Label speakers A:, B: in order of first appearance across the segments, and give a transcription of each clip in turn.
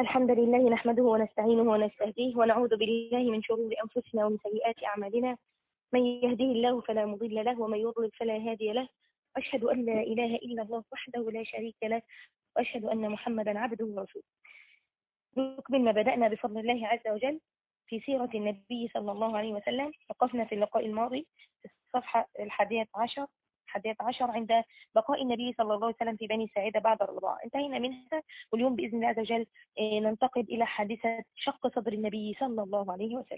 A: الحمد لله نحمده ونستعينه ونستهديه ونعوذ بالله من شرور أنفسنا ومن سيئات أعمالنا من يهديه الله فلا مضل له ومن يضلل فلا هادي له أشهد أن لا إله إلا الله وحده لا شريك له وأشهد أن محمدا عبده ورسوله نكمل ما بدأنا بفضل الله عز وجل في سيرة النبي صلى الله عليه وسلم وقفنا في اللقاء الماضي في الصفحة الحادية عشر الحادية عشر عند بقاء النبي صلى الله عليه وسلم في بني سعيدة بعد الرضاعة انتهينا منها واليوم بإذن الله عز وجل آه، ننتقل إلى حادثة شق صدر النبي صلى الله عليه وسلم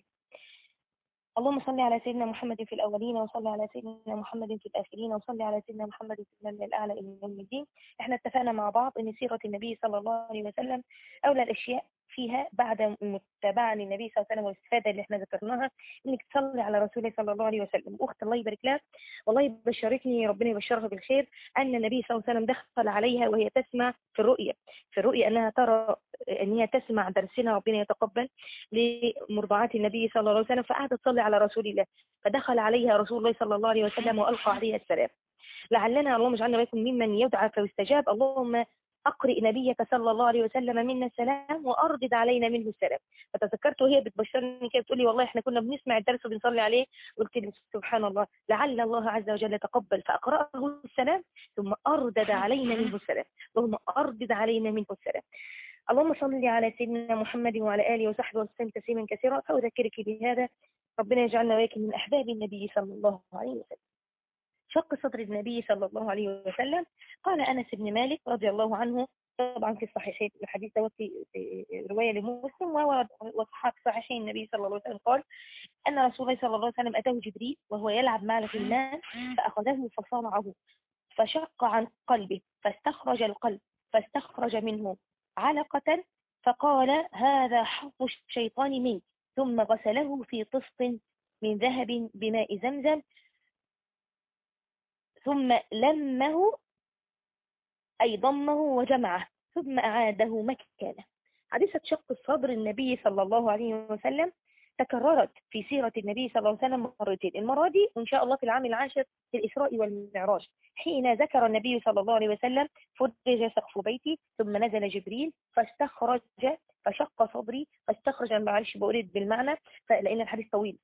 A: اللهم صل على سيدنا محمد في الأولين وصل على سيدنا محمد في الآخرين وصل على سيدنا محمد في المنزل الأعلى إلى يوم الدين احنا اتفقنا مع بعض أن سيرة النبي صلى الله عليه وسلم أولى الأشياء فيها بعد متابعة للنبي صلى الله عليه وسلم والاستفادة اللي احنا ذكرناها انك تصلي على رسوله صلى الله عليه وسلم اخت الله يبارك لها والله بشرتني ربنا يبشرها بالخير ان النبي صلى الله عليه وسلم دخل عليها وهي تسمع في الرؤيا في الرؤيا انها ترى ان هي تسمع درسنا ربنا يتقبل لمرضعات النبي صلى الله عليه وسلم فقعدت تصلي على رسول الله فدخل عليها رسول الله صلى الله عليه وسلم والقى عليها السلام لعلنا اللهم اجعلنا وإياكم ممن يدعى فيستجاب اللهم أقرئ نبيك صلى الله عليه وسلم منا السلام وأردد علينا منه السلام فتذكرت وهي بتبشرني كده بتقول لي والله احنا كنا بنسمع الدرس وبنصلي عليه قلت لي سبحان الله لعل الله عز وجل يتقبل فأقرأه السلام ثم أردد علينا منه السلام اللهم أردد علينا منه السلام اللهم صل على سيدنا محمد وعلى آله وصحبه وسلم تسليما كثيرا فأذكرك بهذا ربنا يجعلنا وياك من أحباب النبي صلى الله عليه وسلم شق صدر النبي صلى الله عليه وسلم قال أنس بن مالك رضي الله عنه طبعا في الصحيحين الحديث دوت في رواية لمسلم وورد وصحاب صحيحين النبي صلى الله عليه وسلم قال أن رسول الله صلى الله عليه وسلم أتاه جبريل وهو يلعب مع الغلمان فأخذه فصانعه فشق عن قلبه فاستخرج القلب فاستخرج منه علقة فقال هذا حظ الشيطان منك ثم غسله في طست من ذهب بماء زمزم ثم لمه أي ضمه وجمعه ثم أعاده مكانه حادثة شق الصدر النبي صلى الله عليه وسلم تكررت في سيرة النبي صلى الله عليه وسلم مرتين المرة دي وإن شاء الله في العام العاشر في الإسراء والمعراج حين ذكر النبي صلى الله عليه وسلم فرج سقف بيتي ثم نزل جبريل فاستخرج فشق صدري فاستخرج معلش بأريد بالمعنى لأن الحديث طويل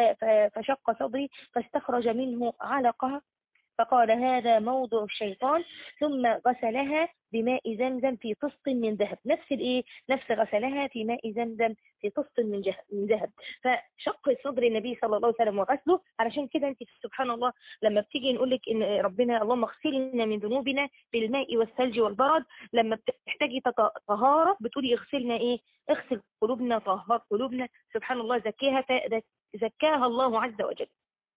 A: فشق صدري فاستخرج منه علقة فقال هذا موضع الشيطان ثم غسلها بماء زمزم في طست من ذهب نفس الايه نفس غسلها في ماء زمزم في طست من من ذهب فشق صدر النبي صلى الله عليه وسلم وغسله علشان كده انت سبحان الله لما بتيجي نقول لك ان ربنا اللهم اغسلنا من ذنوبنا بالماء والثلج والبرد لما بتحتاجي طهاره بتقولي اغسلنا ايه اغسل قلوبنا طهر قلوبنا سبحان الله زكاها زكاها الله عز وجل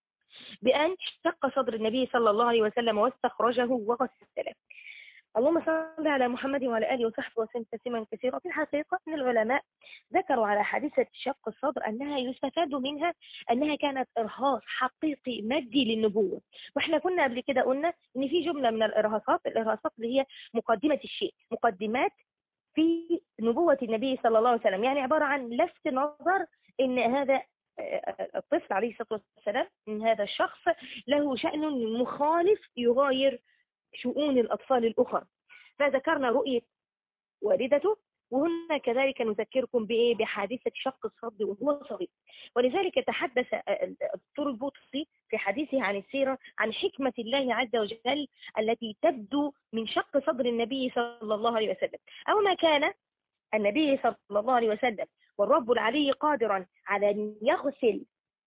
A: بأن شق صدر النبي صلى الله عليه وسلم واستخرجه وغسله اللهم صل على محمد وعلى آله وصحبه وسلم تسليما كثيرا في الحقيقة أن العلماء ذكروا على حادثة شق الصدر أنها يستفاد منها أنها كانت إرهاص حقيقي مادي للنبوة وإحنا كنا قبل كده قلنا أن في جملة من الإرهاصات الإرهاصات اللي هي مقدمة الشيء مقدمات في نبوة النبي صلى الله عليه وسلم يعني عبارة عن لفت نظر ان هذا الطفل عليه الصلاة والسلام من هذا الشخص له شأن مخالف يغاير شؤون الأطفال الأخرى فذكرنا رؤية والدته وهنا كذلك نذكركم بإيه بحادثة شق الصد وهو صغير ولذلك تحدث الدكتور البوطي في حديثه عن السيرة عن حكمة الله عز وجل التي تبدو من شق صدر النبي صلى الله عليه وسلم أو ما كان النبي صلى الله عليه وسلم والرب العلي قادرا على أن يغسل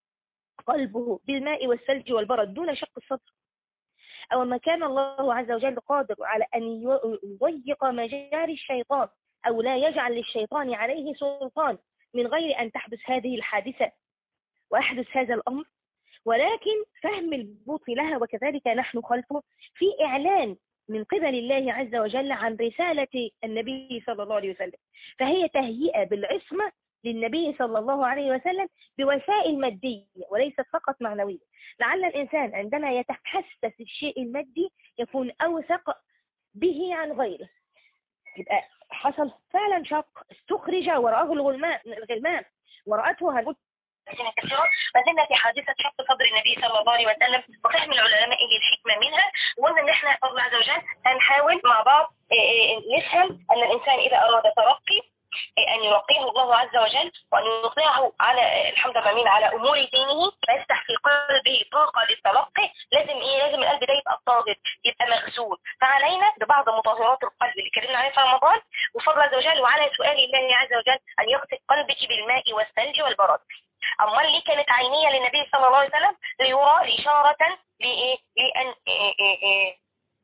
A: قلبه بالماء والثلج والبرد دون شق الصدر أو ما كان الله عز وجل قادر على أن يضيق مجاري الشيطان أو لا يجعل للشيطان عليه سلطان من غير أن تحدث هذه الحادثة ويحدث هذا الأمر ولكن فهم البوط لها وكذلك نحن خلفه في إعلان من قبل الله عز وجل عن رسالة النبي صلى الله عليه وسلم فهي تهيئة بالعصمة للنبي صلى الله عليه وسلم بوسائل مادية وليست فقط معنوية لعل الإنسان عندما يتحسس الشيء المادي يكون أوثق به عن غيره يبقى حصل فعلا شق استخرج ورآه الغلمان الغلمان ورأته هنقول كثيرا ما زلنا في حادثة شق صدر النبي صلى الله عليه وسلم وفهم العلماء ايه الحكمة منها وقلنا ان احنا الله عز وجل هنحاول مع بعض نفهم ان الانسان اذا اراد ترقي أن يرقيه الله عز وجل وأن يطلعه على الحمد لله على أمور دينه فيفتح في قلبه طاقة للتلقي لازم إيه لازم القلب ده يبقى طاغر يبقى مغسول فعلينا ببعض مطهرات القلب اللي اتكلمنا عليها في رمضان وفضل عز وجل وعلى سؤال الله عز وجل أن يغسل قلبك بالماء والثلج والبرد أمال ليه كانت عينية للنبي صلى الله عليه وسلم ليرى إشارة لإيه لأن إيه إيه إيه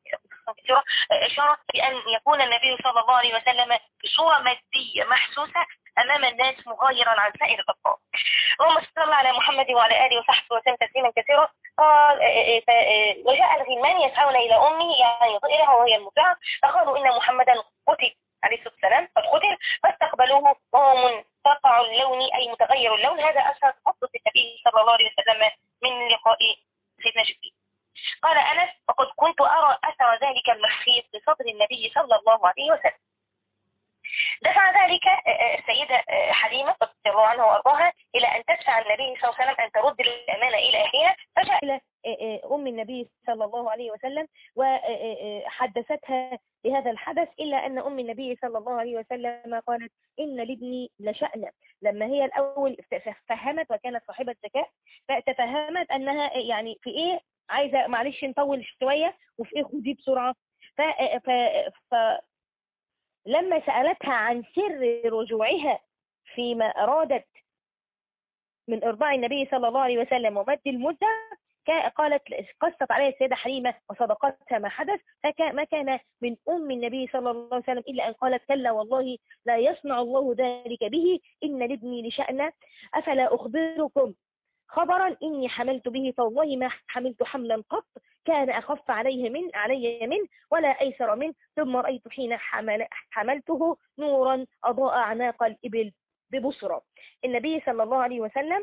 A: إشارة بأن يكون النبي صلى الله عليه وسلم بصورة مادية محسوسة أمام الناس مغايرا عن سائر الأطفال اللهم صل على محمد وعلى آله وصحبه وسلم تسليما كثيرا قال وجاء الغلمان يسعون إلى أمه يعني طائرها وهي المطيعة فقالوا إن محمدا قتل عليه الصلاة والسلام قد قتل فاستقبلوه وهو منقطع اللون أي متغير اللون هذا أثر قصة النبي صلى الله عليه وسلم من لقاء سيدنا جبريل قال أنس وقد كنت أرى أثر ذلك المخيف بصدر النبي صلى الله عليه وسلم دفع ذلك السيدة حليمة رضي الله عنها وأرضاها إلى أن تدفع النبي صلى الله عليه وسلم أن ترد الأمانة إلى أهلها فجاء إلى أم النبي صلى الله عليه وسلم وحدثتها بهذا الحدث إلا أن أم النبي صلى الله عليه وسلم قالت إن لابني لشأن لما هي الأول فهمت وكانت صاحبة ذكاء فتفهمت أنها يعني في إيه عايزة معلش نطول شوية وفي إيه خدي بسرعة ف... ف... ف... لما سألتها عن سر رجوعها فيما أرادت من إرضاء النبي صلى الله عليه وسلم ومد المدة قالت قصت عليها السيدة حليمة وصدقتها ما حدث فما كان من أم النبي صلى الله عليه وسلم إلا أن قالت كلا والله لا يصنع الله ذلك به إن لابني لشأن أفلا أخبركم خبرا إني حملت به فوالله ما حملت حملا قط كان أخف عليه من علي منه ولا أيسر منه ثم رأيت حين حمل حملته نورا أضاء أعناق الإبل ببصرة النبي صلى الله عليه وسلم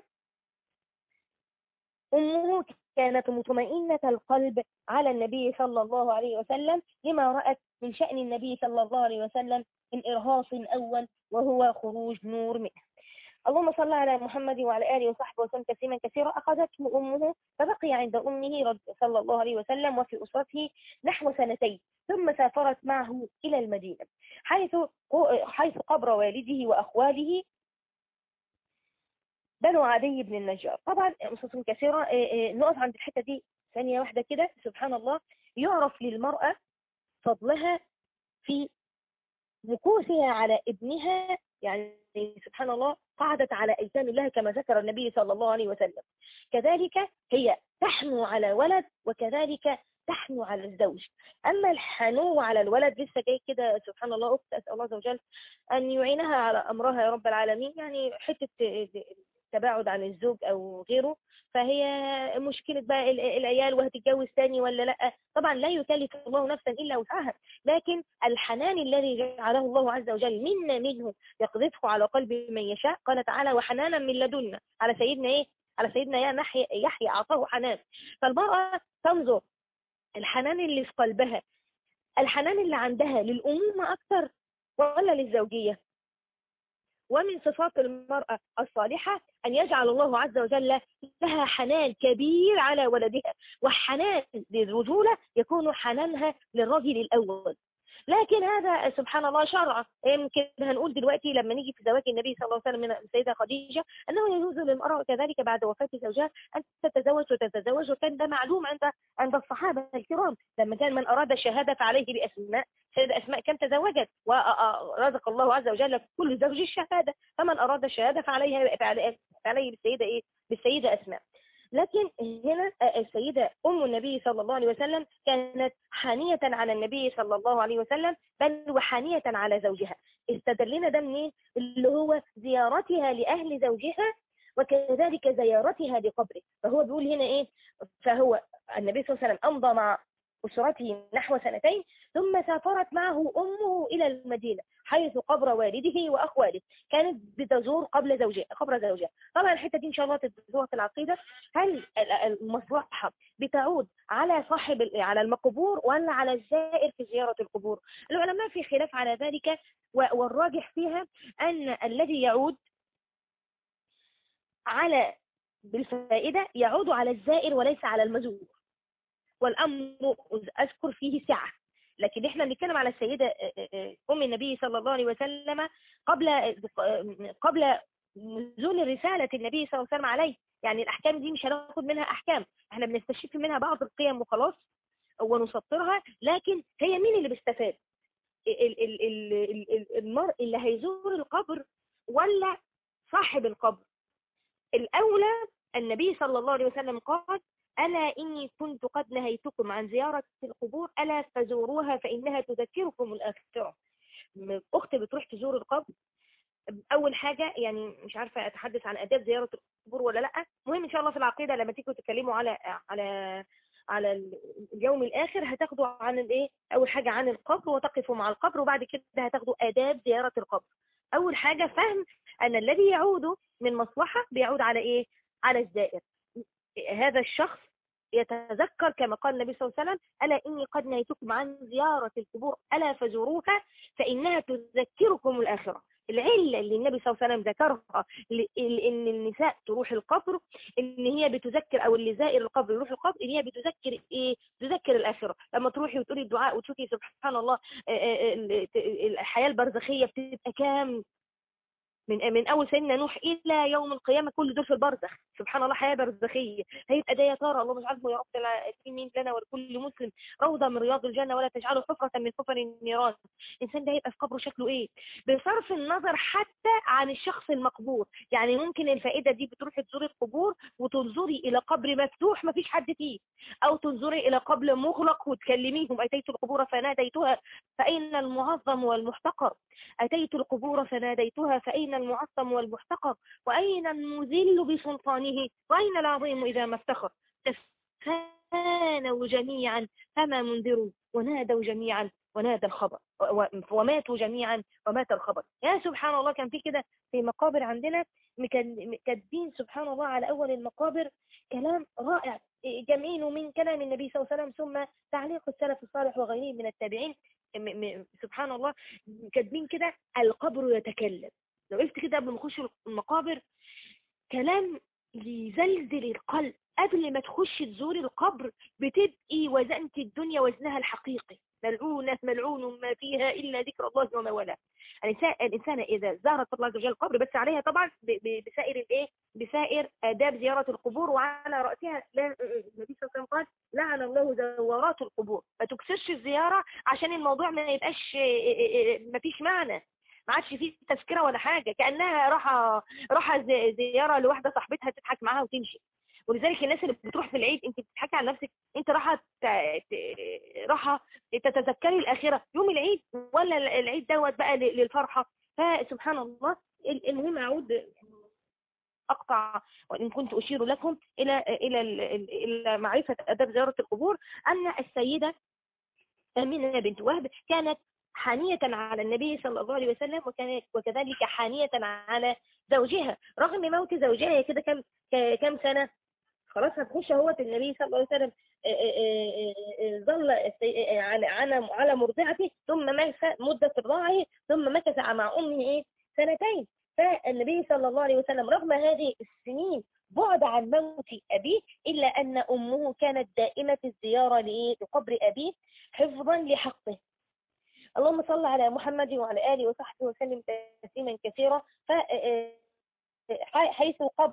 A: أمه كانت مطمئنة القلب على النبي صلى الله عليه وسلم لما رأت من شأن النبي صلى الله عليه وسلم من إرهاص أول وهو خروج نور منه اللهم صل على محمد وعلى آله وصحبه وسلم تسليما كثيرا أخذته أمه فبقي عند أمه صلى الله عليه وسلم وفي أسرته نحو سنتين ثم سافرت معه إلى المدينة حيث حيث قبر والده وأخواله بنو عدي بن النجار طبعا نصوص كثيرة نقف عند الحتة دي ثانية واحدة كده سبحان الله يعرف للمرأة فضلها في مكوثها على ابنها يعني سبحان الله قعدت على أيتام الله كما ذكر النبي صلى الله عليه وسلم كذلك هي تحنو على ولد وكذلك تحنو على الزوج أما الحنو على الولد لسه جاي كده سبحان الله أخت أسأل الله عز وجل أن يعينها على أمرها يا رب العالمين يعني حتة التباعد عن الزوج أو غيره فهي مشكلة بقى العيال وهتتجوز تاني ولا لا طبعا لا يكلف الله نفسا إلا وسعها لكن الحنان الذي جعله الله عز وجل منا منه يقذفه على قلب من يشاء قال تعالى وحنانا من لدنا على سيدنا إيه على سيدنا يا نحيى يحيى أعطاه حنان فالمرأة تنظر الحنان اللي في قلبها الحنان اللي عندها للأمومة أكثر ولا للزوجية ومن صفات المرأة الصالحة أن يجعل الله عز وجل لها حنان كبير على ولدها والحنان للرجولة يكون حنانها للرجل الأول لكن هذا سبحان الله شرع يمكن هنقول دلوقتي لما نيجي في زواج النبي صلى الله عليه وسلم من السيدة خديجة أنه يجوز للمرأة كذلك بعد وفاة زوجها أن تتزوج وتتزوج وكان ده معلوم عند عند الصحابة الكرام لما كان من أراد الشهادة فعليه بأسماء سيدة أسماء كم تزوجت ورزق الله عز وجل كل زوج الشهادة فمن أراد الشهادة فعليه فعليه بالسيدة إيه بالسيدة أسماء لكن هنا السيدة أم النبي صلى الله عليه وسلم كانت حانية على النبي صلى الله عليه وسلم بل وحانية على زوجها استدلنا ده منين اللي هو زيارتها لأهل زوجها وكذلك زيارتها لقبره فهو بيقول هنا ايه فهو النبي صلى الله عليه وسلم أمضى مع أسرته نحو سنتين ثم سافرت معه أمه إلى المدينة حيث قبر والده وأخواله كانت بتزور قبل زوجها قبر زوجها طبعا الحتة دي إن شاء الله تدرسوها في العقيدة هل المصلحة بتعود على صاحب على المقبور ولا على الزائر في زيارة القبور العلماء في خلاف على ذلك والراجح فيها أن الذي يعود على بالفائدة يعود على الزائر وليس على المزور والأمر أذكر فيه سعة لكن احنا بنتكلم على السيدة أم النبي صلى الله عليه وسلم قبل قبل نزول رسالة النبي صلى الله عليه وسلم عليه يعني الأحكام دي مش هناخد منها أحكام احنا بنستشف منها بعض القيم وخلاص ونسطرها لكن هي مين اللي بيستفاد المرء اللي هيزور القبر ولا صاحب القبر الأولى النبي صلى الله عليه وسلم قال ألا إني كنت قد نهيتكم عن زيارة القبور ألا فزوروها فإنها تذكركم الآخرة أختي بتروح تزور القبر أول حاجة يعني مش عارفة أتحدث عن أداب زيارة القبور ولا لأ مهم إن شاء الله في العقيدة لما تيجوا تتكلموا على على على اليوم الآخر هتاخدوا عن الإيه أول حاجة عن القبر وتقفوا مع القبر وبعد كده هتاخدوا آداب زيارة القبر أول حاجة فهم أن الذي يعود من مصلحة بيعود على إيه على الزائر هذا الشخص يتذكر كما قال النبي صلى الله عليه وسلم ألا إني قد نهيتكم عن زيارة القبور ألا فزوروها فإنها تذكركم الآخرة العلة اللي النبي صلى الله عليه وسلم ذكرها ان النساء تروح القبر ان هي بتذكر او اللي زائر القبر يروح القبر ان هي بتذكر ايه تذكر الاخره لما تروحي وتقولي الدعاء وتشوفي سبحان الله الحياه البرزخيه بتبقى كام من من اول سيدنا نوح الى يوم القيامه كل دول في البرزخ سبحان الله حياه برزخيه هيبقى ده يا ترى الله مش عارفه يا رب العالمين لنا ولكل مسلم روضه من رياض الجنه ولا تجعله حفره من حفر النيران الانسان ده هيبقى في قبره شكله ايه بصرف النظر حتى عن الشخص المقبور يعني ممكن الفائده دي بتروحي تزوري القبور وتنظري الى قبر مفتوح ما فيش حد فيه او تنظري الى قبر مغلق وتكلميهم اتيت القبور فناديتها فاين المعظم والمحتقر اتيت القبور فناديتها فاين المعصم والمحتقر وأين المذل بسلطانه وأين العظيم إذا ما افتخر تفانوا جميعا فما منذروا ونادوا جميعا ونادى الخبر وماتوا جميعا ومات الخبر يا سبحان الله كان في كده في مقابر عندنا كاتبين سبحان الله على أول المقابر كلام رائع جمعينه من كلام النبي صلى الله عليه وسلم ثم تعليق السلف الصالح وغيرهم من التابعين سبحان الله كاتبين كده القبر يتكلم لو قلت كده قبل ما اخش المقابر كلام يزلزل القلب قبل ما تخش تزور القبر بتبقي وزنت الدنيا وزنها الحقيقي ملعونة ملعون ما فيها إلا ذكر الله وما والاه الإنسان, الإنسان إذا زارت الله عز وجل القبر بس عليها طبعا بسائر الإيه بسائر آداب زيارة القبور وعلى رأسها النبي صلى الله عليه وسلم قال لعن الله زوارات القبور ما تكسرش الزيارة عشان الموضوع ما يبقاش ما فيش معنى ما عادش فيه تذكره ولا حاجه كانها راحه راحه زياره لواحده صاحبتها تضحك معاها وتمشي ولذلك الناس اللي بتروح في العيد انت بتضحكي على نفسك انت راحه راحه تتذكري الاخره يوم العيد ولا العيد دوت بقى للفرحه فسبحان الله المهم اعود اقطع وان كنت اشير لكم الى الى الى معرفه اداب زياره القبور ان السيده امينه بنت وهب كانت حانية على النبي صلى الله عليه وسلم وكذلك حانية على زوجها رغم موت زوجها هي كده كم كم سنة خلاص هتخش اهوت النبي صلى الله عليه وسلم ظل على على على مرضعته ثم مكث مدة رضاعه ثم مكث مع أمه إيه سنتين فالنبي صلى الله عليه وسلم رغم هذه السنين بعد عن موت أبيه إلا أن أمه كانت دائمة الزيارة لقبر أبيه حفظا لحقه اللهم صل على محمد وعلى آله وصحبه وسلم تسليما كثيرا حيث قبر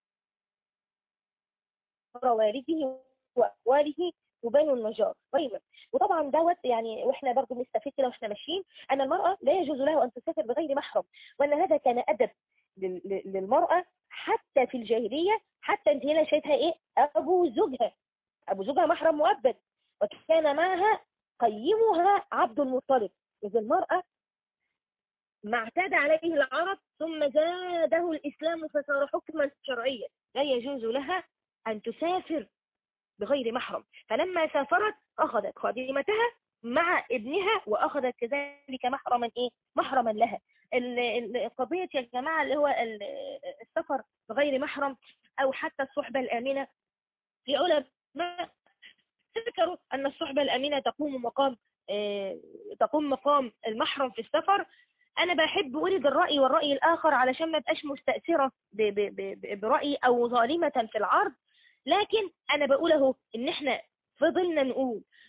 A: والده وأقواله وبنو النجار طيب وطبعا دوت يعني واحنا برضه بنستفيد كده واحنا ماشيين ان المراه لا يجوز لها ان تسافر بغير محرم وان هذا كان ادب للمراه حتى في الجاهليه حتى انت هنا شايفها ايه ابو زوجها ابو زوجها محرم مؤبد وكان معها قيمها عبد المطلب إذا المرأة ما اعتاد عليه العرب ثم زاده الإسلام فصار حكما شرعيا لا يجوز لها أن تسافر بغير محرم فلما سافرت أخذت خادمتها مع ابنها وأخذت كذلك محرما إيه؟ محرما لها القضية يا جماعة اللي هو السفر بغير محرم أو حتى الصحبة الآمنة في علماء ذكروا أن الصحبة الأمينة تقوم مقام آه، تقوم مقام المحرم في السفر أنا بحب أريد الرأي والرأي الآخر علشان ما بقاش مستأثرة برأيي أو ظالمة في العرض لكن أنا بقوله إن إحنا فضلنا نقول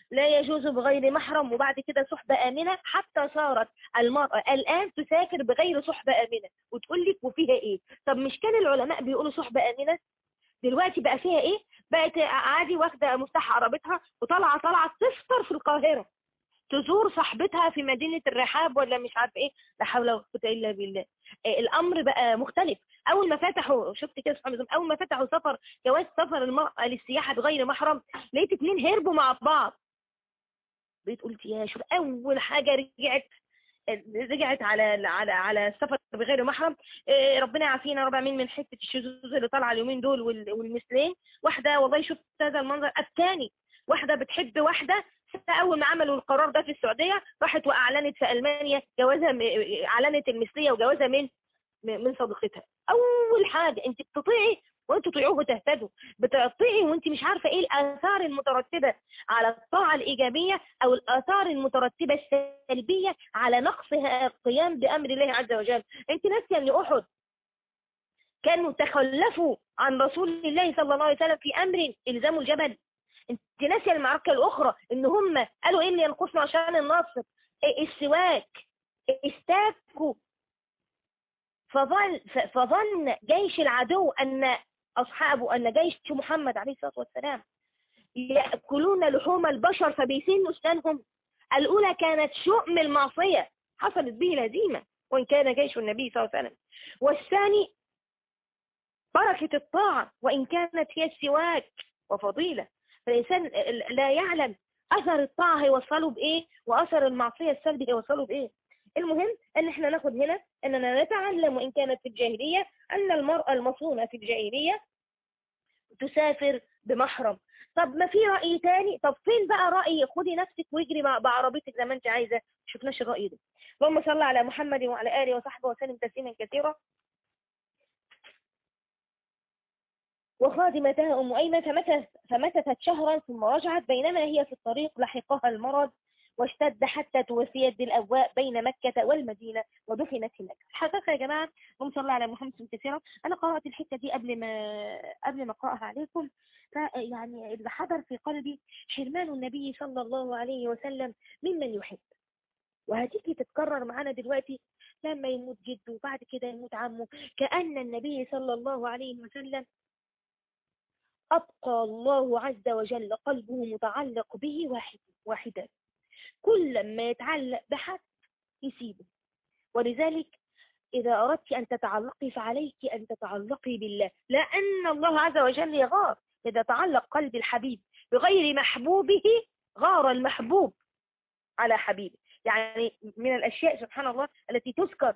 A: لا يجوز بغير محرم وبعد كده صحبة آمنة حتى صارت المرأة الآن تسافر بغير صحبة آمنة وتقول لك وفيها إيه طب مش كان العلماء بيقولوا صحبة آمنة دلوقتي بقى فيها إيه بقت عادي واخدة مفتاح عربتها وطالعة طالعة تفطر في القاهرة تزور صاحبتها في مدينة الرحاب ولا مش عارف ايه لا حول ولا قوة الا بالله إيه الامر بقى مختلف اول ما فتحوا شفت كده سبحان الله اول ما فتحوا سفر جواز سفر المرأة للسياحة بغير محرم لقيت اتنين هربوا مع بعض بقيت قلت يا شوف اول حاجة رجعت رجعت على على على السفر بغير محرم إيه ربنا يعافينا ربع مين من حته الشذوذ اللي طالعه اليومين دول والمثلين واحده والله شفت هذا المنظر الثاني واحده بتحب واحده اول ما عملوا القرار ده في السعوديه راحت واعلنت في المانيا جوازها اعلنت المثليه وجوازها من من صديقتها اول حاجه انت بتطيعي وانت تطيعوه تهتدوا بتطيعي وانت مش عارفه ايه الاثار المترتبه على الطاعه الايجابيه او الاثار المترتبه السلبيه على نقصها القيام بامر الله عز وجل انت ناسيه ان احد كانوا تخلفوا عن رسول الله صلى الله عليه وسلم في امر الزموا الجبل انت ناسيه المعركه الاخرى ان هم قالوا ايه اللي ينقصنا عشان النصر السواك استاكوا فظن فظن جيش العدو ان اصحابه ان جيش محمد عليه الصلاه والسلام ياكلون لحوم البشر فبيسنوا اسنانهم الاولى كانت شؤم المعصيه حصلت به الهزيمه وان كان جيش النبي صلى الله عليه وسلم والثاني بركه الطاعه وان كانت هي السواك وفضيله فالإنسان لا يعلم أثر الطاعة هيوصله بإيه وأثر المعصية السلبي هيوصله بإيه المهم ان احنا ناخد هنا اننا نتعلم وان كانت في الجاهلية ان المرأة المصونة في الجاهلية تسافر بمحرم طب ما في رأي تاني طب فين بقى رأي خدي نفسك واجري بعربيتك زي ما انت عايزة شفناش الرأي ده اللهم صل على محمد وعلى آله وصحبه وسلم تسليما كثيرا وخادمتها أم أيمن فمكث فمكثت شهرا ثم رجعت بينما هي في الطريق لحقها المرض واشتد حتى توفيت بالأواء بين مكة والمدينة ودفنت في مكة حقيقة يا جماعة اللهم صل على محمد كثيرا أنا قرأت الحتة دي قبل ما قبل ما أقرأها عليكم فيعني اللي حضر في قلبي حرمان النبي صلى الله عليه وسلم ممن يحب وهتيجي تتكرر معانا دلوقتي لما يموت جده وبعد كده يموت عمه كأن النبي صلى الله عليه وسلم أبقى الله عز وجل قلبه متعلق به واحد واحدا كل ما يتعلق بحد يسيبه ولذلك إذا أردت أن تتعلقي فعليك أن تتعلقي بالله لأن الله عز وجل يغار إذا تعلق قلب الحبيب بغير محبوبه غار المحبوب على حبيبه يعني من الأشياء سبحان الله التي تذكر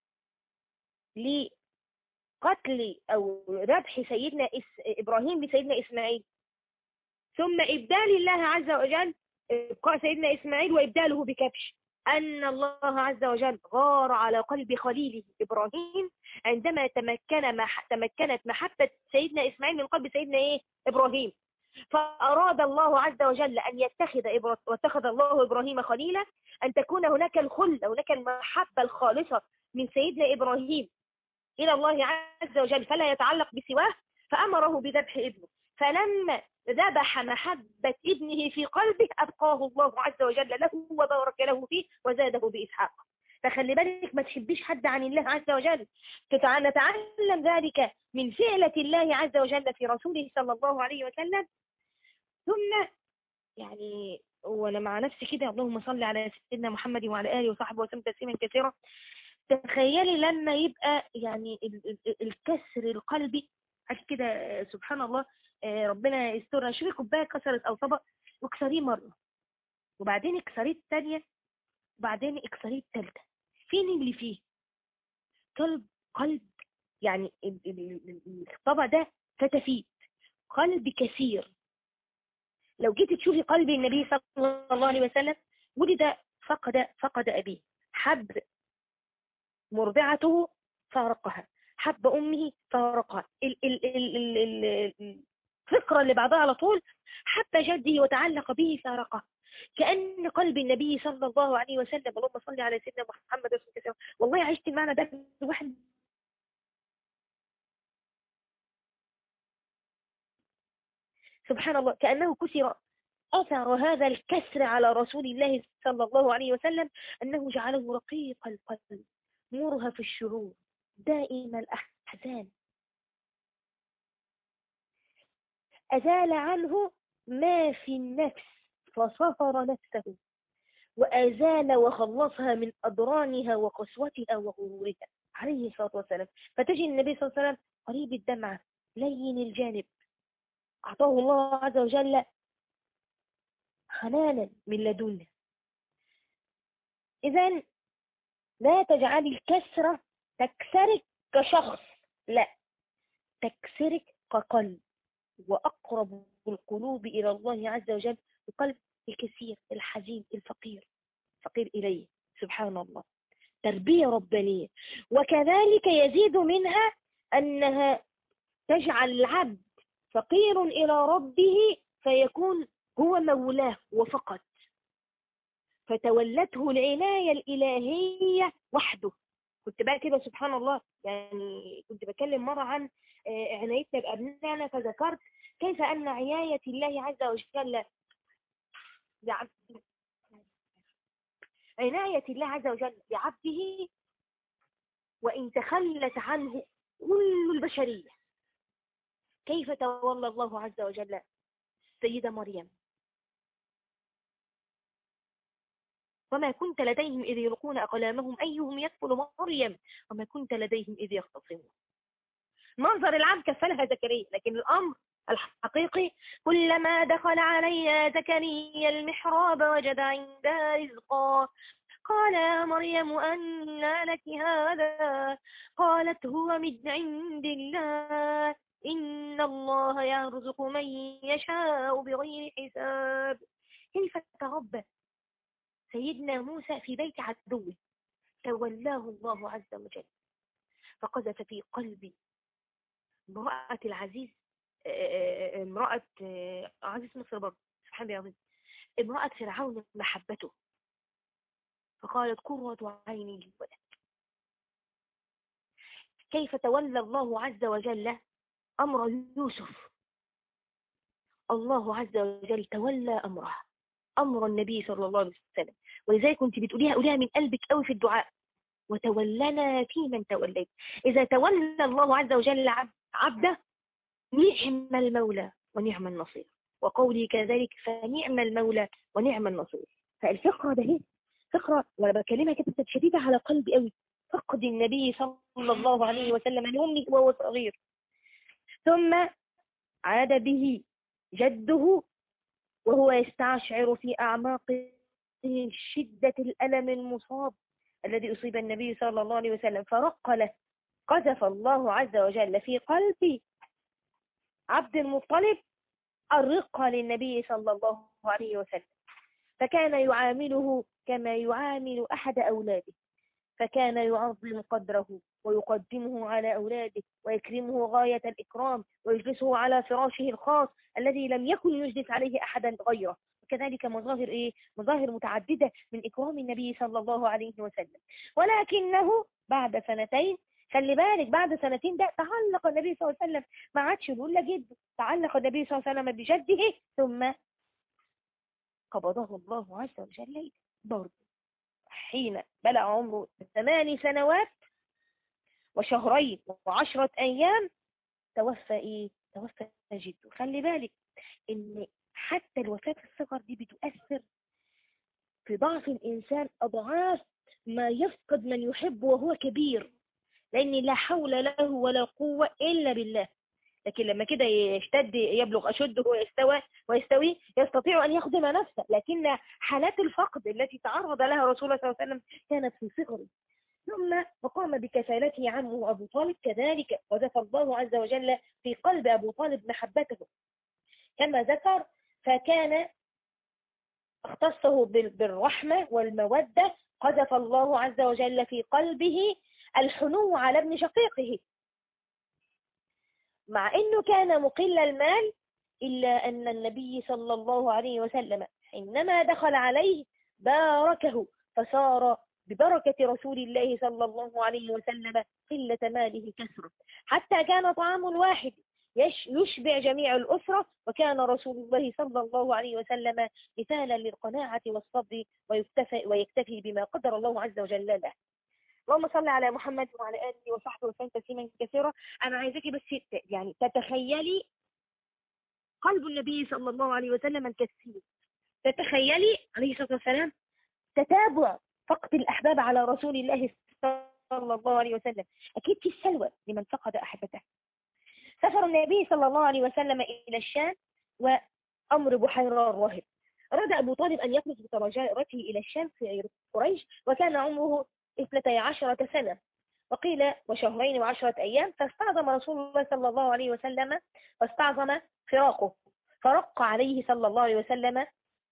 A: قتل أو ذبح سيدنا إس... إبراهيم لسيدنا إسماعيل ثم إبدال الله عز وجل إبقاء سيدنا إسماعيل وإبداله بكبش أن الله عز وجل غار على قلب خليله إبراهيم عندما تمكن مح... تمكنت محبة سيدنا إسماعيل من قلب سيدنا إيه؟ إبراهيم فأراد الله عز وجل أن يتخذ إبراهيم واتخذ الله إبراهيم خليلا أن تكون هناك الخلة هناك المحبة الخالصة من سيدنا إبراهيم إلى الله عز وجل فلا يتعلق بسواه فأمره بذبح ابنه فلما ذبح محبة ابنه في قلبه أبقاه الله عز وجل له وبارك له فيه وزاده بإسحاق فخلي بالك ما تحبيش حد عن الله عز وجل نتعلم ذلك من فعلة الله عز وجل في رسوله صلى الله عليه وسلم ثم يعني وانا مع نفسي كده اللهم صل على سيدنا محمد وعلى اله وصحبه وسلم تسليما كثيرا تخيلي لما يبقى يعني الكسر القلبي عشان كده سبحان الله ربنا يسترها شوفي كوبايه كسرت او طبق واكسريه مره وبعدين اكسريه الثانيه وبعدين اكسريه الثالثه فين اللي فيه قلب قلب يعني الطبق ده فتفيت قلب كثير لو جيت تشوفي قلب النبي صلى الله عليه وسلم ولد فقد فقد أبيه حب مرضعته فارقها حب أمه فارقها الفكرة اللي بعدها على طول حب جده وتعلق به فارقه كأن قلب النبي صلى الله عليه وسلم اللهم صل على سيدنا محمد رسول الله والله عشت المعنى ده الواحد سبحان الله كأنه كسر أثر هذا الكسر على رسول الله صلى الله عليه وسلم أنه جعله رقيق القلب مرهف الشعور دائم الأحزان أزال عنه ما في النفس فصفر نفسه وأزال وخلصها من أضرانها وقسوتها وغرورها عليه الصلاة والسلام فتجي النبي صلى الله عليه وسلم قريب الدمعة لين الجانب أعطاه الله عز وجل حنانا من لدنه إذا لا تجعلي الكسرة تكسرك كشخص لا تكسرك كقلب وأقرب القلوب إلى الله عز وجل القلب الكثير الحزين الفقير فقير إليه سبحان الله تربية ربانية وكذلك يزيد منها أنها تجعل العبد فقير إلى ربه فيكون هو مولاه وفقط فتولته العناية الإلهية وحده كنت بقى كده سبحان الله يعني كنت بكلم مرة عن عنايتنا بأبنائنا فذكرت كيف أن عناية الله عز وجل بعبده عناية الله عز وجل بعبده وإن تخلت عنه كل البشرية كيف تولى الله عز وجل سيدة مريم وما كنت لديهم إذ يلقون أقلامهم أيهم يكفل مريم وما كنت لديهم إذ يختصمون منظر العام كفلها زكريا لكن الأمر الحقيقي كلما دخل علي زكريا المحراب وجد عندها رزقا قال يا مريم أنى لك هذا قالت هو من عند الله إن الله يرزق من يشاء بغير حساب كيف تربى سيدنا موسى في بيت عدوه تولاه الله عز وجل فقذف في قلب امرأة العزيز امرأة عزيز مصر برضه سبحان الله امرأة فرعون محبته فقالت قرة عيني للولد كيف تولى الله عز وجل أمر يوسف الله عز وجل تولى أمره أمر النبي صلى الله عليه وسلم ولذلك كنت بتقوليها قوليها من قلبك قوي في الدعاء وتولنا في من توليت إذا تولى الله عز وجل عبده نعم المولى ونعم النصير وقولي كذلك فنعم المولى ونعم النصير فالفقرة ده هي فقرة وأنا بكلمها كده شديدة على قلبي قوي فقد النبي صلى الله عليه وسلم لأمه وهو صغير ثم عاد به جده وهو يستشعر في أعماقه شدة الألم المصاب الذي أصيب النبي صلى الله عليه وسلم فرق له قذف الله عز وجل في قلب عبد المطلب الرقة للنبي صلى الله عليه وسلم فكان يعامله كما يعامل أحد أولاده فكان يعظم قدره ويقدمه على أولاده ويكرمه غاية الإكرام ويجلسه على فراشه الخاص الذي لم يكن يجلس عليه أحدا غيره وكذلك مظاهر إيه؟ مظاهر متعددة من إكرام النبي صلى الله عليه وسلم ولكنه بعد سنتين خلي بالك بعد سنتين ده تعلق النبي صلى الله عليه وسلم ما عادش يقول لجده تعلق النبي صلى الله عليه وسلم بجده ثم قبضه الله عز وجل برضه حين بلغ عمره ثمان سنوات وشهرين وعشرة أيام توفى إيه؟ توفى جده خلي بالك إن حتى الوفاة في الصغر دي بتؤثر في ضعف الإنسان أضعاف ما يفقد من يحب وهو كبير لأن لا حول له ولا قوة إلا بالله لكن لما كده يشتد يبلغ أشده ويستوى ويستوي يستطيع أن يخدم نفسه لكن حالات الفقد التي تعرض لها رسول الله صلى الله عليه وسلم كانت في صغره ثم وقام بكفالته عمه أبو طالب كذلك وذكر الله عز وجل في قلب أبو طالب محبته كما ذكر فكان اختصه بالرحمة والمودة قذف الله عز وجل في قلبه الحنو على ابن شقيقه مع أنه كان مقل المال إلا أن النبي صلى الله عليه وسلم حينما دخل عليه باركه فصار ببركة رسول الله صلى الله عليه وسلم قلة ماله كثرة حتى كان طعام الواحد يشبع جميع الأسرة وكان رسول الله صلى الله عليه وسلم مثالا للقناعة والصبر ويكتفي, ويكتفي بما قدر الله عز وجل له اللهم صل على محمد وعلى آله وصحبه وسلم تسليما كثيرا أنا عايزاكي بس يعني تتخيلي قلب النبي صلى الله عليه وسلم الكثير تتخيلي عليه الصلاة والسلام تتابع فقد الأحباب على رسول الله صلى الله عليه وسلم أكيد في السلوى لمن فقد أحبته سفر النبي صلى الله عليه وسلم إلى الشام وأمر بحيرة الراهب أراد أبو طالب أن يخرج بترجائرته إلى الشام في قريش وكان عمره اثنتي عشرة سنة وقيل وشهرين وعشرة أيام فاستعظم رسول الله صلى الله عليه وسلم واستعظم فراقه فرق عليه صلى الله عليه وسلم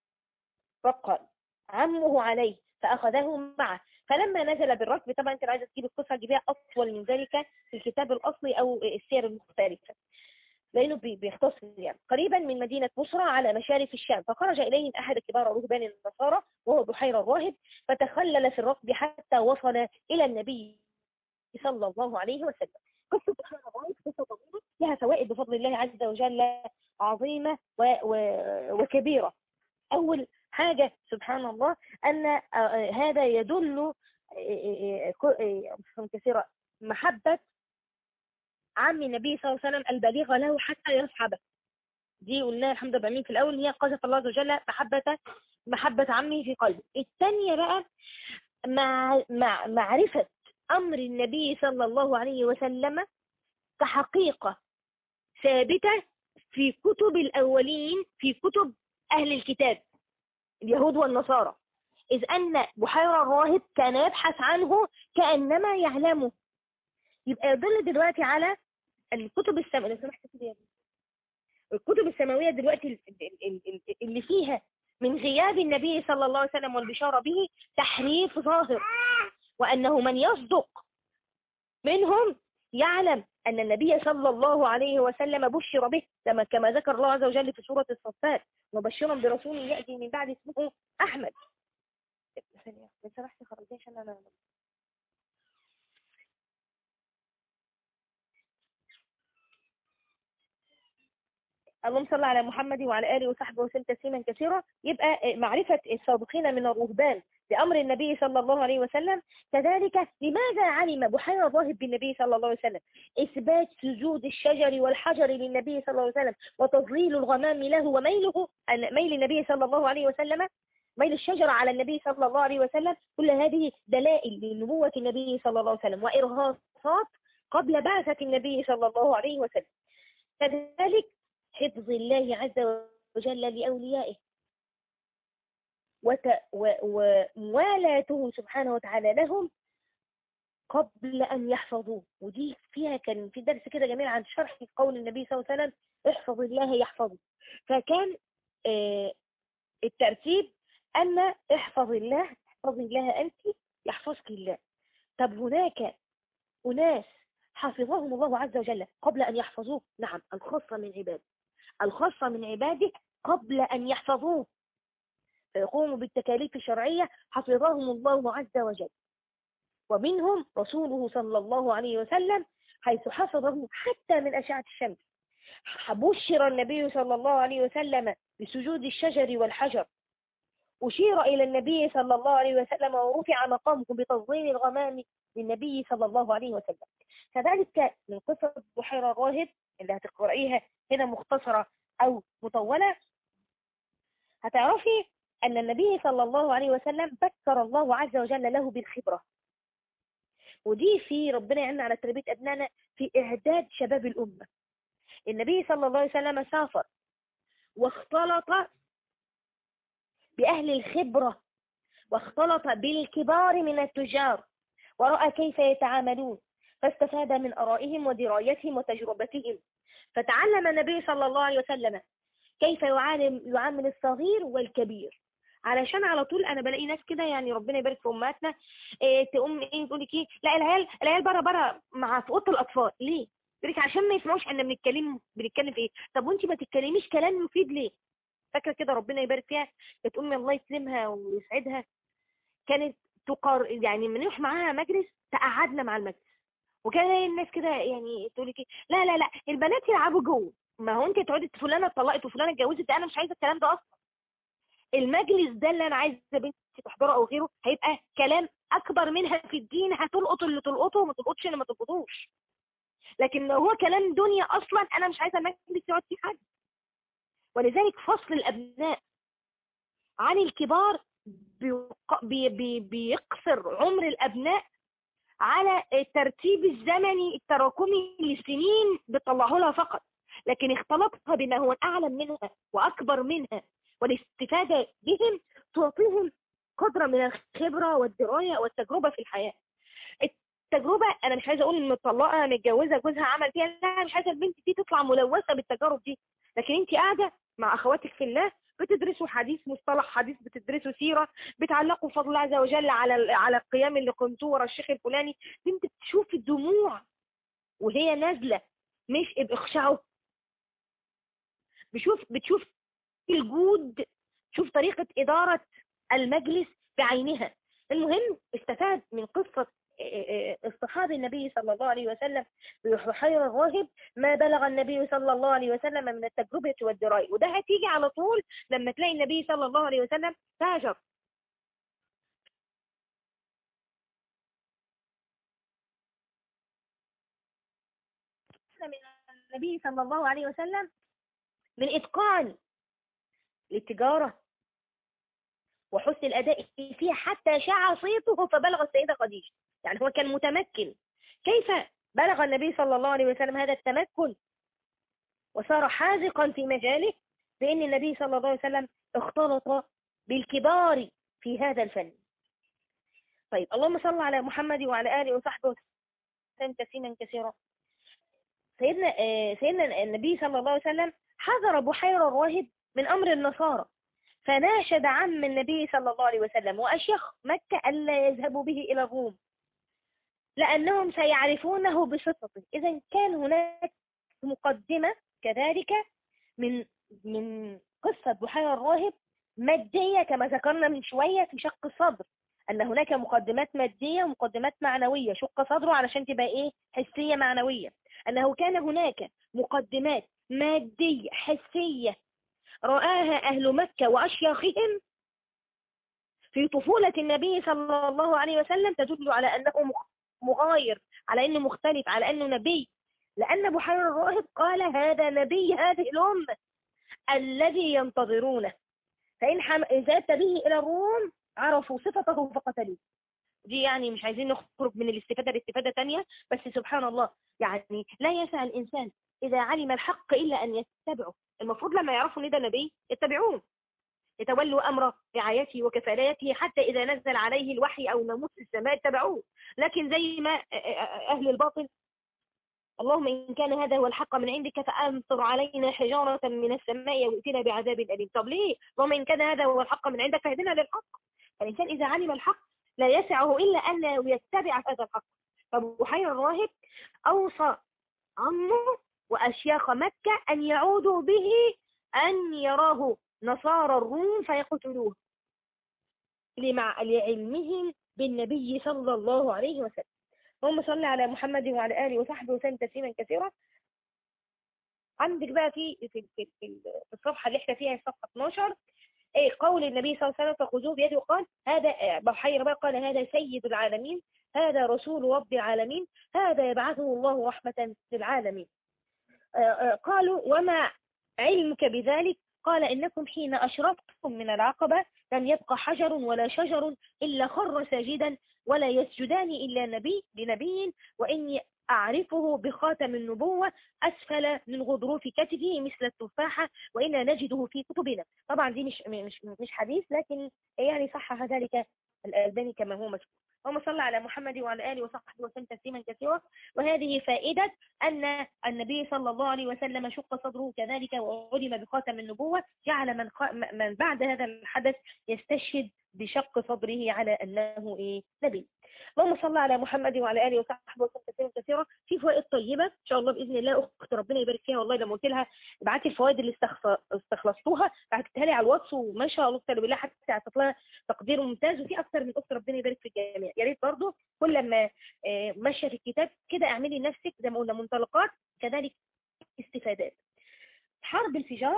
A: رق عمه عليه فأخذه معه فلما نزل بالركب طبعا انت عايزه تجيب القصه تجيبها اطول من ذلك في الكتاب الاصلي او السير المختلفه لانه بيختصر يعني قريبا من مدينه بصرى على مشارف الشام فخرج اليهم احد كبار رهبان النصارى وهو بحير الراهب فتخلل في الركب حتى وصل الى النبي صلى الله عليه وسلم قصه بحير الراهب قصه طويله لها فوائد بفضل الله عز وجل عظيمه و... و... وكبيره اول حاجة سبحان الله أن آه، هذا يدل آه، آه، كثيرة محبة عم النبي صلى الله عليه وسلم البليغة له حتى يصحبه دي قلنا الحمد لله في الأول هي قذف الله عز وجل محبة محبة عمه في قلبه الثانية بقى مع مع معرفة أمر النبي صلى الله عليه وسلم كحقيقة ثابتة في كتب الأولين في كتب أهل الكتاب اليهود والنصارى إذ أن بحيرة الراهب كان يبحث عنه كأنما يعلمه يبقى يدل دلوقتي على الكتب السماوية لو سمحت كده الكتب السماوية دلوقتي اللي فيها من غياب النبي صلى الله عليه وسلم والبشارة به تحريف ظاهر وأنه من يصدق منهم يعلم أن النبي صلى الله عليه وسلم بشر به كما كما ذكر الله عز وجل في سورة الصفات مبشرا برسول يأتي من بعد اسمه أحمد ثانية لو سمحت خرجتي عشان أنا اللهم صل على محمد وعلى آله وصحبه وسلم تسليما كثيرا يبقى معرفة الصادقين من الرهبان بأمر النبي صلى الله عليه وسلم كذلك لماذا علم بحيرة ظاهب بالنبي صلى الله عليه وسلم إثبات سجود الشجر والحجر للنبي صلى الله عليه وسلم وتظليل الغمام له وميله ميل النبي صلى الله عليه وسلم ميل الشجرة على النبي صلى الله عليه وسلم كل هذه دلائل لنبوة النبي صلى الله عليه وسلم وإرهاصات قبل بعثة النبي صلى الله عليه وسلم كذلك حفظ الله عز وجل لأوليائه وموالاته سبحانه وتعالى لهم قبل أن يحفظوه ودي فيها كان في درس كده جميل عن شرح قول النبي صلى الله عليه وسلم احفظ الله يحفظه فكان آه الترتيب أن احفظ الله احفظ الله أنت يحفظك الله طب هناك أناس حفظهم الله عز وجل قبل أن يحفظوه نعم الخاصة من عباده الخاصة من عباده قبل أن يحفظوه فيقوموا بالتكاليف الشرعية حفظهم الله عز وجل ومنهم رسوله صلى الله عليه وسلم حيث حفظه حتى من أشعة الشمس بشر النبي صلى الله عليه وسلم بسجود الشجر والحجر أشير إلى النبي صلى الله عليه وسلم ورفع مقامه بتظليل الغمام للنبي صلى الله عليه وسلم كذلك من قصة بحيرة الراهب اللي هتقرأيها هنا مختصرة أو مطولة هتعرفي أن النبي صلى الله عليه وسلم بكر الله عز وجل له بالخبرة ودي في ربنا يعلم على تربية أبنائنا في إعداد شباب الأمة النبي صلى الله عليه وسلم سافر واختلط بأهل الخبرة واختلط بالكبار من التجار ورأى كيف يتعاملون فاستفاد من أرائهم ودرايتهم وتجربتهم فتعلم النبي صلى الله عليه وسلم كيف يعامل يعامل الصغير والكبير علشان على طول انا بلاقي ناس كده يعني ربنا يبارك في امهاتنا إيه تقوم ايه تقول لك ايه لا العيال العيال بره بره مع في اوضه الاطفال ليه؟ لك عشان ما يسمعوش احنا بنتكلم بنتكلم في ايه؟ طب وانت ما تتكلميش كلام مفيد ليه؟ فاكره كده ربنا يبارك فيها كانت امي الله يسلمها ويسعدها كانت تقر يعني من نروح معاها مجلس تقعدنا مع المجلس وكان الناس كده يعني تقول لك لا لا لا البنات يلعبوا جوه ما هو انت تقعدي فلانه اتطلقت وفلانه اتجوزت انا مش عايزه الكلام ده اصلا المجلس ده اللي انا عايزه بنتي تحضره او غيره هيبقى كلام اكبر منها في الدين هتلقط اللي تلقطه وما تلقطش اللي ما تلقطوش لكن لو هو كلام دنيا اصلا انا مش عايزه المجلس يقعد فيه حد ولذلك فصل الابناء عن الكبار بي بي بيقصر عمر الابناء على الترتيب الزمني التراكمي للسنين بتطلعه لها فقط لكن اختلطها بما هو اعلم منها واكبر منها والاستفاده بهم تعطيهم قدره من الخبره والدرايه والتجربه في الحياه التجربه انا مش عايزه اقول ان مطلقه متجوزه جوزها عمل فيها لا مش عايزه البنت دي تطلع ملوثه بالتجارب دي لكن انت قاعده مع اخواتك في الله بتدرسوا حديث مصطلح حديث بتدرسوا سيره بتعلقوا فضل الله عز وجل على على القيام اللي قمتوه ورا الشيخ الفلاني بنت بتشوف الدموع وهي نازله مش باخشعه بشوف بتشوف الجود شوف طريقه اداره المجلس بعينها المهم استفاد من قصه الصحابي النبي صلى الله عليه وسلم بحير الراهب ما بلغ النبي صلى الله عليه وسلم من التجربة والدراية وده هتيجي على طول لما تلاقي النبي صلى الله عليه وسلم تاجر من النبي صلى الله عليه وسلم من إتقان للتجارة وحسن الأداء فيها حتى شع صيته فبلغ السيدة خديجة يعني هو كان متمكن كيف بلغ النبي صلى الله عليه وسلم هذا التمكن وصار حاذقا في مجاله بأن النبي صلى الله عليه وسلم اختلط بالكبار في هذا الفن طيب اللهم صل على محمد وعلى آله وصحبه وسلم تسليما كثيرا سيدنا سيدنا النبي صلى الله عليه وسلم حذر بحير الراهب من أمر النصارى فناشد عم النبي صلى الله عليه وسلم وأشيخ مكة ألا يذهبوا به إلى الروم لأنهم سيعرفونه بصفته إذا كان هناك مقدمة كذلك من من قصة بحيرة الراهب مادية كما ذكرنا من شوية في شق الصدر أن هناك مقدمات مادية ومقدمات معنوية شق صدره علشان تبقى إيه حسية معنوية أنه كان هناك مقدمات مادية حسية رآها أهل مكة وأشياخهم في طفولة النبي صلى الله عليه وسلم تدل على أنه مغاير على أنه مختلف على أنه نبي لأن بحير الراهب قال هذا نبي هذه الأمة الذي ينتظرونه فإن حم... ذهبت به إلى الروم عرفوا صفته فقتلوه دي يعني مش عايزين نخرج من الاستفادة لاستفادة تانية بس سبحان الله يعني لا يسعى الإنسان إذا علم الحق إلا أن يتبعه المفروض لما يعرفوا ان ده نبي يتبعوه يتولوا أمر رعايته وكفالاته حتى إذا نزل عليه الوحي أو ناموس السماء اتبعوه لكن زي ما أهل الباطل اللهم إن كان هذا هو الحق من عندك فأمطر علينا حجارة من السماء وائتنا بعذاب أليم طب ليه اللهم إن كان هذا هو الحق من عندك فاهدنا للحق فالإنسان إذا علم الحق لا يسعه إلا أن يتبع هذا الحق فبحير الراهب أوصى عمه وأشياخ مكة أن يعودوا به أن يراه نصارى الروم فيقتلوه لمع لعلمهم بالنبي صلى الله عليه وسلم اللهم صل على محمد وعلى آله وصحبه وسلم تسليما كثيرا عندك بقى في في في, في الصفحة اللي احنا فيها الصفحة 12 ايه قول النبي صلى الله عليه وسلم فخذوه بيده وقال هذا بحير بقى قال هذا سيد العالمين هذا رسول رب العالمين هذا يبعثه الله رحمة للعالمين قالوا وما علمك بذلك قال إنكم حين أشرفتم من العقبة لم يبقى حجر ولا شجر إلا خر ساجدا ولا يسجدان إلا نبي لنبي وإني أعرفه بخاتم النبوة أسفل من غضروف كتفه مثل التفاحة وإنا نجده في كتبنا طبعا دي مش مش مش حديث لكن يعني صحح ذلك الألباني كما هو مذكور اللهم صل على محمد وعلى آله وصحبه وسلم تسليما كثيرا وهذه فائدة أن النبي صلى الله عليه وسلم شق صدره كذلك وعلم بخاتم النبوة جعل من, من بعد هذا الحدث يستشهد بشق صدره على أنه إيه نبي اللهم صل على محمد وعلى اله وصحبه وسلم تسليما كثيرا في فوائد طيبه ان شاء الله باذن الله اخت ربنا يبارك فيها والله لما قلت لها ابعتي الفوائد اللي استخلصتوها بعتها لي على الواتس وما شاء الله اقسم بالله حتى اعطت لها تقدير ممتاز وفي اكثر من اخت ربنا يبارك في الجميع يا ريت برضه كل ما ماشيه في الكتاب كده اعملي لنفسك زي ما قلنا منطلقات كذلك استفادات حرب الفجار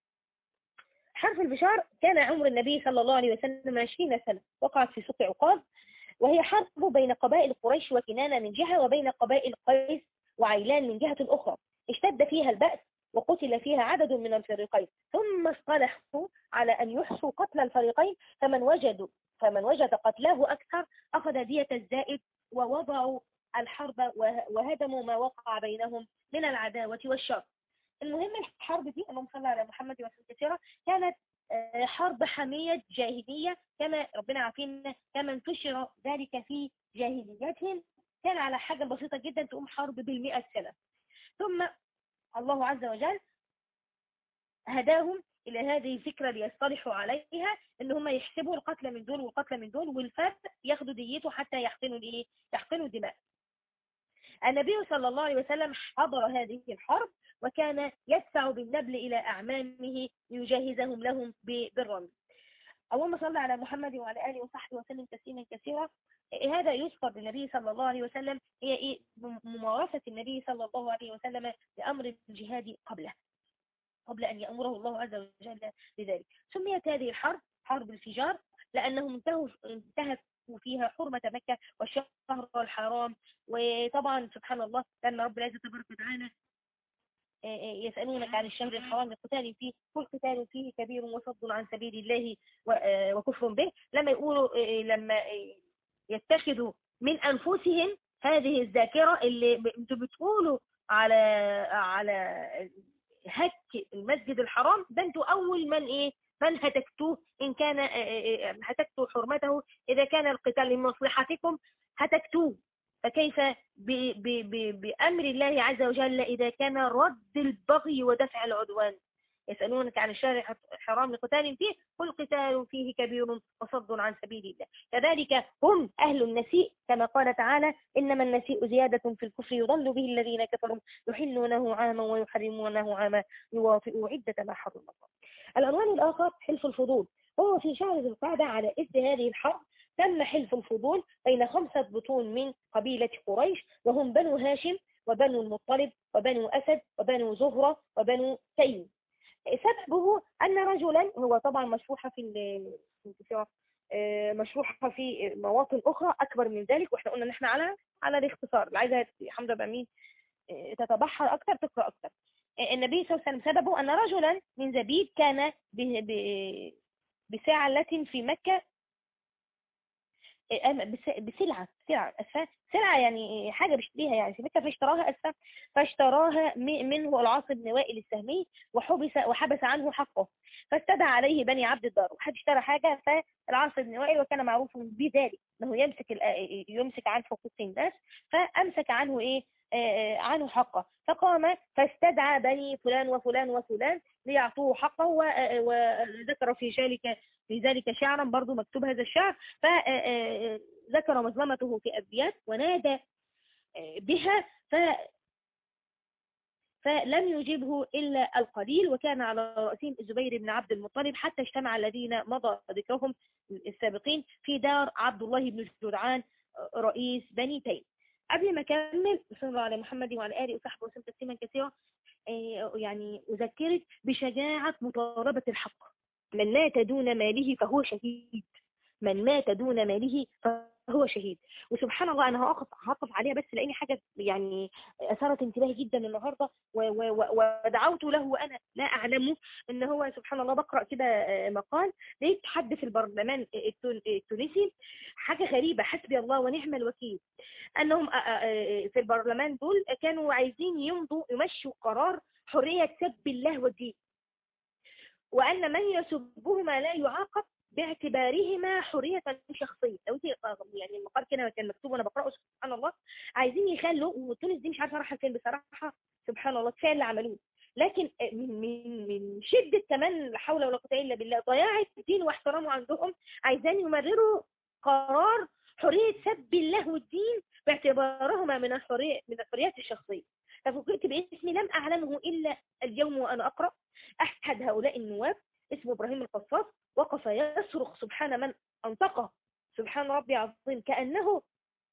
A: حرب الفجار كان عمر النبي صلى الله عليه وسلم 20 سنة وقعت في سوق عقاب وهي حرب بين قبائل قريش وكنانة من جهة وبين قبائل قيس وعيلان من جهة أخرى اشتد فيها البأس وقتل فيها عدد من الفريقين ثم اصطلحوا على أن يحصوا قتل الفريقين فمن وجدوا فمن وجد قتلاه أكثر أخذ دية الزائد ووضعوا الحرب وهدموا ما وقع بينهم من العداوة والشر المهم الحرب دي اللهم صل على محمد وسلم كثيرة كانت حرب حمية جاهلية كما ربنا عارفين كما انتشر ذلك في جاهليتهم كان على حاجة بسيطة جدا تقوم حرب بالمئة سنة ثم الله عز وجل هداهم إلى هذه الفكرة ليصطلحوا عليها إن هم يحسبوا القتل من دول والقتل من دول والفرد ياخدوا ديته حتى يحقنوا الإيه؟ يحقنوا الدماء. النبي صلى الله عليه وسلم حضر هذه الحرب وكان يدفع بالنبل إلى أعمامه ليجهزهم لهم بالرمي. اللهم صل على محمد وعلى آله وصحبه وسلم تسليما كثيرا هذا يذكر للنبي صلى الله عليه وسلم هي إيه ممارسة النبي صلى الله عليه وسلم لأمر الجهاد قبله قبل أن يأمره الله عز وجل بذلك سميت هذه الحرب حرب الفجار لأنهم انتهوا انتهت فيها حرمة مكة والشهر الحرام وطبعا سبحان الله لأن رب العزة تبارك وتعالى يسألونك عن الشهر الحرام قتال فيه كل قتال فيه كبير وصد عن سبيل الله وكفر به لما يقولوا لما يتخذوا من أنفسهم هذه الذاكرة اللي انتوا بتقولوا على على هك المسجد الحرام ده انتوا أول من إيه من هتكتوه إن كان هتكتوا حرمته إذا كان القتال لمصلحتكم هتكتوه فكيف ب ب ب بأمر الله عز وجل إذا كان رد البغي ودفع العدوان يسألونك عن الشهر الحرام لقتال فيه قل قتال فيه كبير وصد عن سبيل الله كذلك هم أهل النسيء كما قال تعالى إنما النسيء زيادة في الكفر يضل به الذين كفروا يحلونه عاما ويحرمونه عاما يواطئوا عدة ما حرم الله العنوان الآخر حلف الفضول وهو في شهر ذي القعدة على إثر هذه الحرب تم حلف الفضول بين خمسة بطون من قبيلة قريش وهم بنو هاشم وبنو المطلب وبنو أسد وبنو زهرة وبنو تيم سببه أن رجلا هو طبعا مشروحة في مشروحة في مواطن أخرى أكبر من ذلك وإحنا قلنا إن إحنا على على الاختصار اللي عايزة حمزة بأمين تتبحر أكثر تقرأ أكثر النبي صلى الله عليه وسلم سببه أن رجلا من زبيد كان بساعة في مكة بسلعة سلعة أسفة سلعة يعني حاجة بيشتريها يعني في مكة فاشتراها أسفة فاشتراها منه العاص بن وائل السهمي وحبس وحبس عنه حقه فاستدعى عليه بني عبد الدار وحد اشترى حاجة فالعاص بن وائل وكان معروف بذلك انه يمسك يمسك عن حقوق الناس فامسك عنه ايه عنه حقه فقام فاستدعى بني فلان وفلان وفلان ليعطوه حقه وذكر في ذلك في ذلك شعرا برضو مكتوب هذا الشعر فذكر مظلمته في أبيات ونادى بها ف فلم يجبه إلا القليل وكان على رأسهم الزبير بن عبد المطلب حتى اجتمع الذين مضى ذكرهم السابقين في دار عبد الله بن جدعان رئيس بني تيم قبل ما اكمل صلى الله على محمد وعلى اله وصحبه وسلم تسليما كثيرا يعني اذكرك بشجاعه مطالبه الحق من مات دون ماله فهو شهيد من مات دون ماله فهو شهيد وسبحان الله انا هقف هقف عليها بس لاني حاجه يعني اثارت انتباهي جدا النهارده ودعوت له وانا لا اعلمه ان هو سبحان الله بقرا كده مقال لقيت حد في البرلمان التونسي حاجه غريبه حسبي الله ونعم الوكيل انهم في البرلمان دول كانوا عايزين يمضوا يمشوا قرار حريه سب الله والدين وأن من يسبهما لا يعاقب باعتبارهما حرية شخصية لو يعني المقال كده كان مكتوب وانا بقراه سبحان الله عايزين يخلوا وتونس دي مش عارفه رايحه فين بصراحه سبحان الله كفايه اللي عملوه لكن من من من شده كمان لا حول ولا قوه الا بالله ضياع الدين واحترامه عندهم عايزين يمرروا قرار حريه سب الله والدين باعتبارهما من الحريه من الحريات الشخصيه ففكرت باسمي لم اعلمه الا اليوم وانا اقرا أحد هؤلاء النواب اسمه إبراهيم القصاص وقف يصرخ سبحان من أنطقه سبحان ربي عظيم كأنه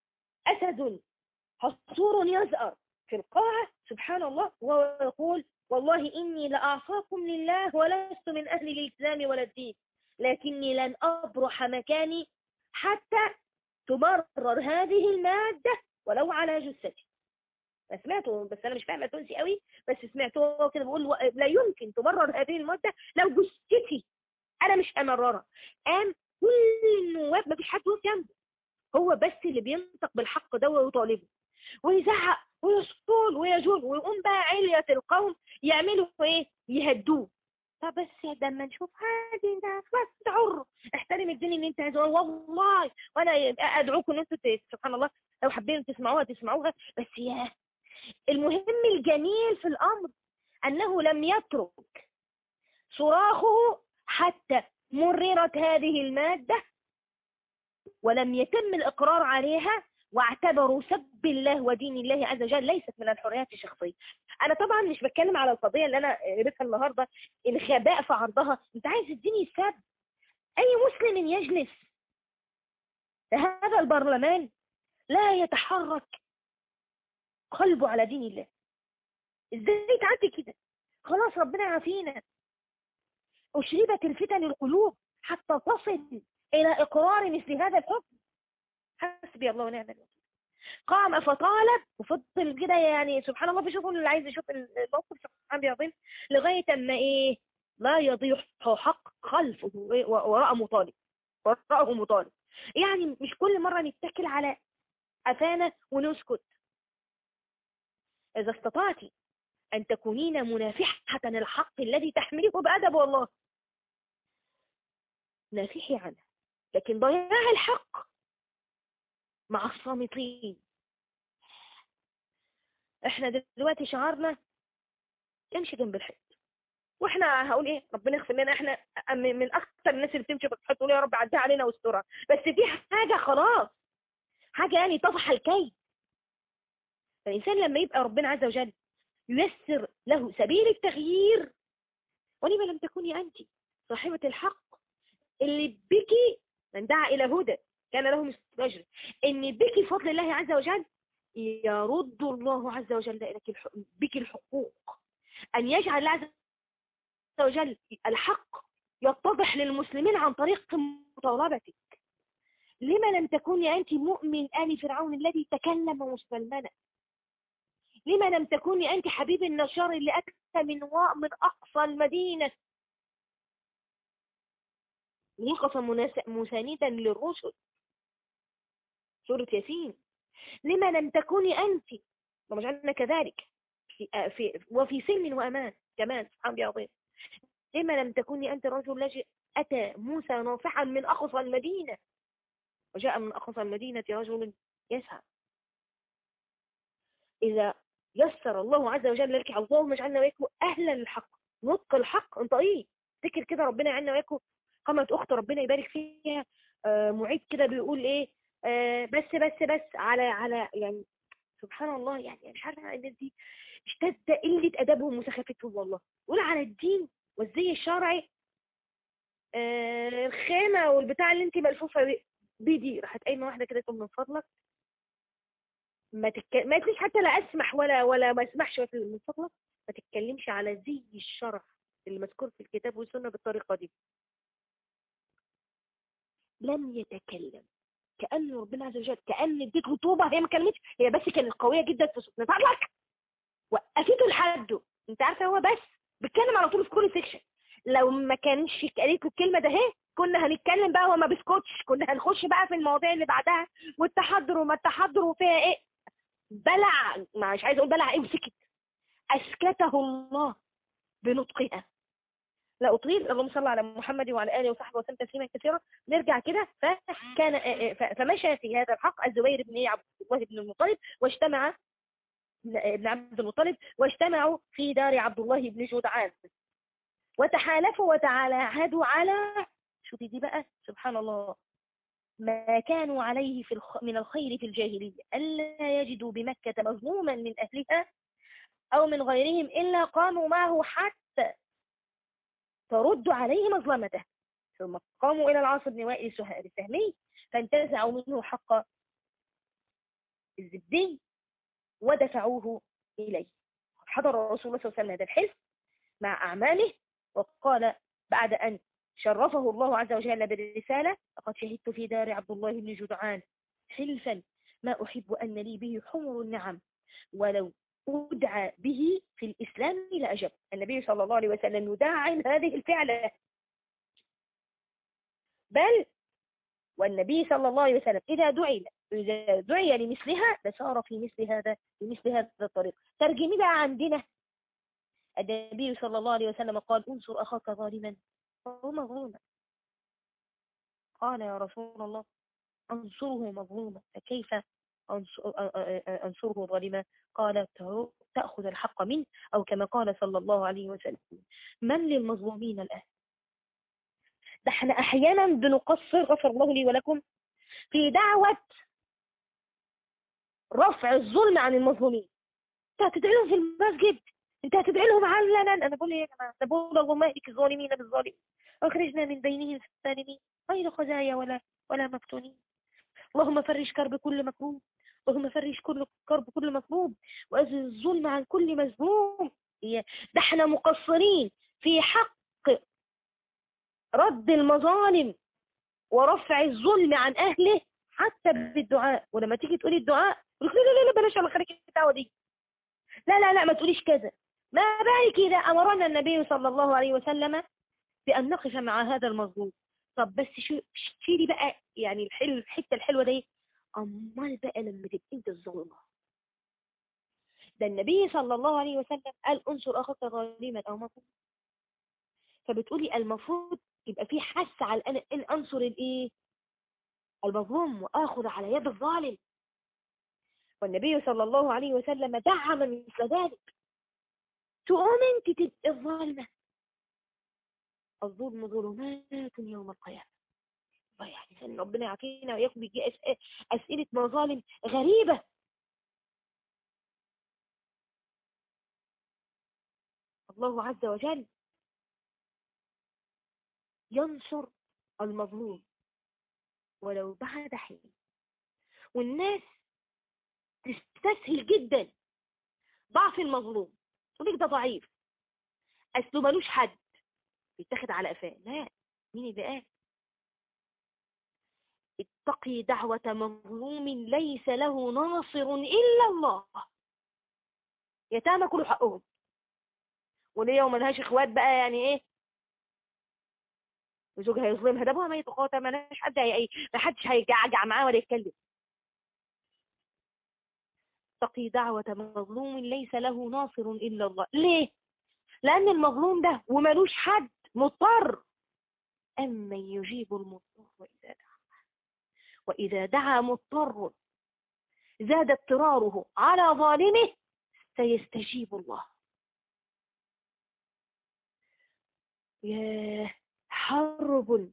A: أسد حصور يزأر في القاعة سبحان الله وهو يقول والله إني لأعصاكم لله ولست من أهل الإسلام ولا الدين لكني لن أبرح مكاني حتى تمرر هذه المادة ولو على جثتي سمعته بس انا مش فاهمه تونسي قوي بس سمعته هو كده بيقول لا يمكن تمرر هذه الماده لو جثتي انا مش همررها قام كل النواب ما فيش حد واقف جنبه هو بس اللي بينطق بالحق ده ويطالبه ويزعق ويصول ويجول ويقوم بقى علية القوم يعملوا ايه يهدوه فبس ده اما نشوف هادي ده بس حر احترم الدين اللي انت عايزه والله وانا ادعوكم ان انتوا سبحان الله لو حابين تسمعوها تسمعوها بس يا المهم الجميل في الامر انه لم يترك صراخه حتى مررت هذه المادة ولم يتم الإقرار عليها واعتبروا سب الله ودين الله عز وجل ليست من الحريات الشخصية أنا طبعا مش بتكلم على القضية اللي أنا قريتها النهاردة الغباء في عرضها أنت عايز الدين يسب أي مسلم يجلس في هذا البرلمان لا يتحرك قلبه على دين الله ازاي تعدي كده خلاص ربنا يعافينا أشربت الفتن القلوب حتى تصل إلى إقرار مثل هذا الحكم حسبي الله ونعم الوكيل قام فطالب وفضل كده يعني سبحان الله بيشوفوا اللي عايز يشوف الموقف سبحان بيعظيم لغاية أما إيه لا يضيع حق خلفه وراء مطالب وراءه مطالب يعني مش كل مرة نتكل على أفانا ونسكت إذا استطعت أن تكونين منافحة الحق الذي تحمله بأدب والله نافحي عنه لكن ضياع الحق مع الصامتين احنا دلوقتي شعارنا امشي جنب الحيط واحنا هقول ايه ربنا يغفر لنا احنا من اكثر الناس اللي بتمشي في الحيط يا رب عدها علينا واسترها بس في حاجه خلاص حاجه يعني طفح الكيد فالانسان لما يبقى ربنا عز وجل ييسر له سبيل التغيير ولما لم تكوني انت صاحبه الحق اللي بك من دعا إلى هدى كان له مثل أجر إن بك فضل الله عز وجل يرد الله عز وجل لك بك الحقوق أن يجعل الله عز وجل الحق يتضح للمسلمين عن طريق مطالبتك لما لم تكوني أنت مؤمن آل فرعون الذي تكلم مسلمنا لما لم تكوني أنت حبيب النشار اللي أتى من من أقصى المدينة وقف مساندا للرسل سورة ياسين لما لم تكوني أنت ومجعلنا كذلك في في وفي سلم وأمان كمان سبحان الله عظيم لما لم تكوني أنت الرجل الذي أتى موسى ناصحا من أقصى المدينة وجاء من أقصى المدينة رجل يسعى إذا يسر الله عز وجل لك اللهم اجعلنا وياكم أهلا للحق نطق الحق انطقيه ذكر كده ربنا يعيننا وياكم قامت اخت ربنا يبارك فيها آه، معيد كده بيقول ايه آه، بس بس بس على على يعني سبحان الله يعني مش عارفه الناس دي اشتد قله ادبهم وسخافتهم والله قول على الدين والزي الشرعي آه، الخامه والبتاع اللي انت ملفوفه بيه دي راحت قايمه واحده كده تقول من فضلك ما تك... ما تقوليش حتى لا اسمح ولا ولا ما اسمحش من فضلك ما تتكلمش على زي الشرع اللي مذكور في الكتاب والسنه بالطريقه دي لم يتكلم كأن ربنا عز وجل كأن اديت رطوبة هي ما كلمتش هي بس كانت قوية جدا في صوت لك وقفته لحده انت عارفه هو بس بيتكلم على طول في كل سيكشن لو ما كانش قالت الكلمه ده اهي كنا هنتكلم بقى وما بيسكتش كنا هنخش بقى في المواضيع اللي بعدها والتحضر وما التحضر وفيها ايه بلع مش عايز اقول بلع ايه وسكت اسكته الله بنطقها لا أطيل اللهم صل على محمد وعلى آله وصحبه وسلم تسليما كثيرا نرجع كده فكان آه، آه، فمشى في هذا الحق الزبير بن عبد الله بن المطلب واجتمع ابن عبد المطلب واجتمعوا في دار عبد الله بن جدعان وتحالفوا وتعاهدوا على شو دي بقى سبحان الله ما كانوا عليه في الخ... من الخير في الجاهلية ألا يجدوا بمكة مظلوما من أهلها أو من غيرهم إلا قاموا معه حتى فرد عليه مظلمته ثم قاموا إلى العاص بن وائل السهمي فانتزعوا منه حق الزبدي ودفعوه إليه حضر رسول الله صلى الله عليه وسلم هذا الحلف مع أعماله وقال بعد أن شرفه الله عز وجل بالرسالة لقد شهدت في دار عبد الله بن جدعان حلفا ما أحب أن لي به حمر النعم ولو أدعى به في الإسلام لأجب النبي صلى الله عليه وسلم يدعى هذه الفعلة بل والنبي صلى الله عليه وسلم إذا دعي إذا دعي لمثلها لسار في مثل هذا في مثل هذا الطريق ترجمي بقى عندنا النبي صلى الله عليه وسلم قال انصر أخاك ظالما أو مظلوما قال يا رسول الله أنصره مظلوما فكيف أنصره ظالما قال تأخذ الحق منه أو كما قال صلى الله عليه وسلم من للمظلومين الآن ده احنا أحيانا بنقصر غفر الله لي ولكم في دعوة رفع الظلم عن المظلومين انت هتدعي لهم في المسجد انت هتدعي لهم علنا انا بقول ايه يا جماعه ده بقول اللهم اهلك الظالمين بالظالمين واخرجنا من بينهم السالمين غير خزايا ولا ولا مفتونين اللهم فرج كرب كل مكروب اللهم فرج كل كرب كل مكروب وازل الظلم عن كل مظلوم ده احنا مقصرين في حق رد المظالم ورفع الظلم عن اهله حتى بالدعاء ولما تيجي تقولي الدعاء لا لا لا بلاش على خليك الدعوه دي لا لا لا ما تقوليش كذا ما بالك إذا أمرنا النبي صلى الله عليه وسلم بأن نقف مع هذا المظلوم طب بس شو شيلي بقى يعني الحلو الحتة الحلوة دي أمال بقى لما تبقى أنت الظلمة ده النبي صلى الله عليه وسلم قال انصر أخاك ظالما أو مظلوما فبتقولي المفروض يبقى في حث على أن إن أنصر الإيه المظلوم وآخذ على يد الظالم والنبي صلى الله عليه وسلم دعم مثل ذلك تقوم انت تبقي الظالمة الظلم ظلمات يوم القيامة يعني ربنا يعافينا وياكم بيجي أسئلة مظالم غريبة الله عز وجل ينصر المظلوم ولو بعد حين والناس تستسهل جدا ضعف المظلوم تقول لك ده ضعيف اصله ملوش حد بيتاخد على قفاه لا مين اللي قال اتقي دعوة مظلوم ليس له ناصر إلا الله يتامى كل حقهم وليه وملهاش اخوات بقى يعني ايه وزوجها يظلمها ده ابوها ميت اخواتها ما لهاش حد هي ما حدش هيجعجع معاه ولا يتكلم تقي دعوة مظلوم ليس له ناصر إلا الله ليه؟ لأن المظلوم ده وملوش حد مضطر أما يجيب المضطر وإذا دعا وإذا دعا مضطر زاد اضطراره على ظالمه سيستجيب الله يا حرب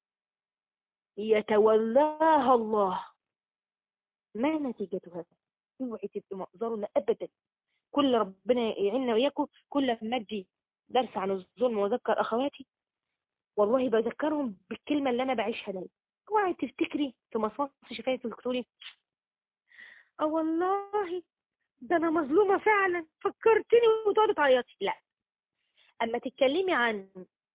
A: يتولاها الله ما نتيجة هذا اوعي تبقوا مقدرنا ابدا كل ربنا يعيننا وياكم كل ما اجي درس عن الظلم واذكر اخواتي والله بذكرهم بالكلمه اللي انا بعيشها دايما اوعي تفتكري في مصاص شفايف الدكتوري اه والله ده انا مظلومه فعلا فكرتني وتقعدي تعيطي لا اما تتكلمي عن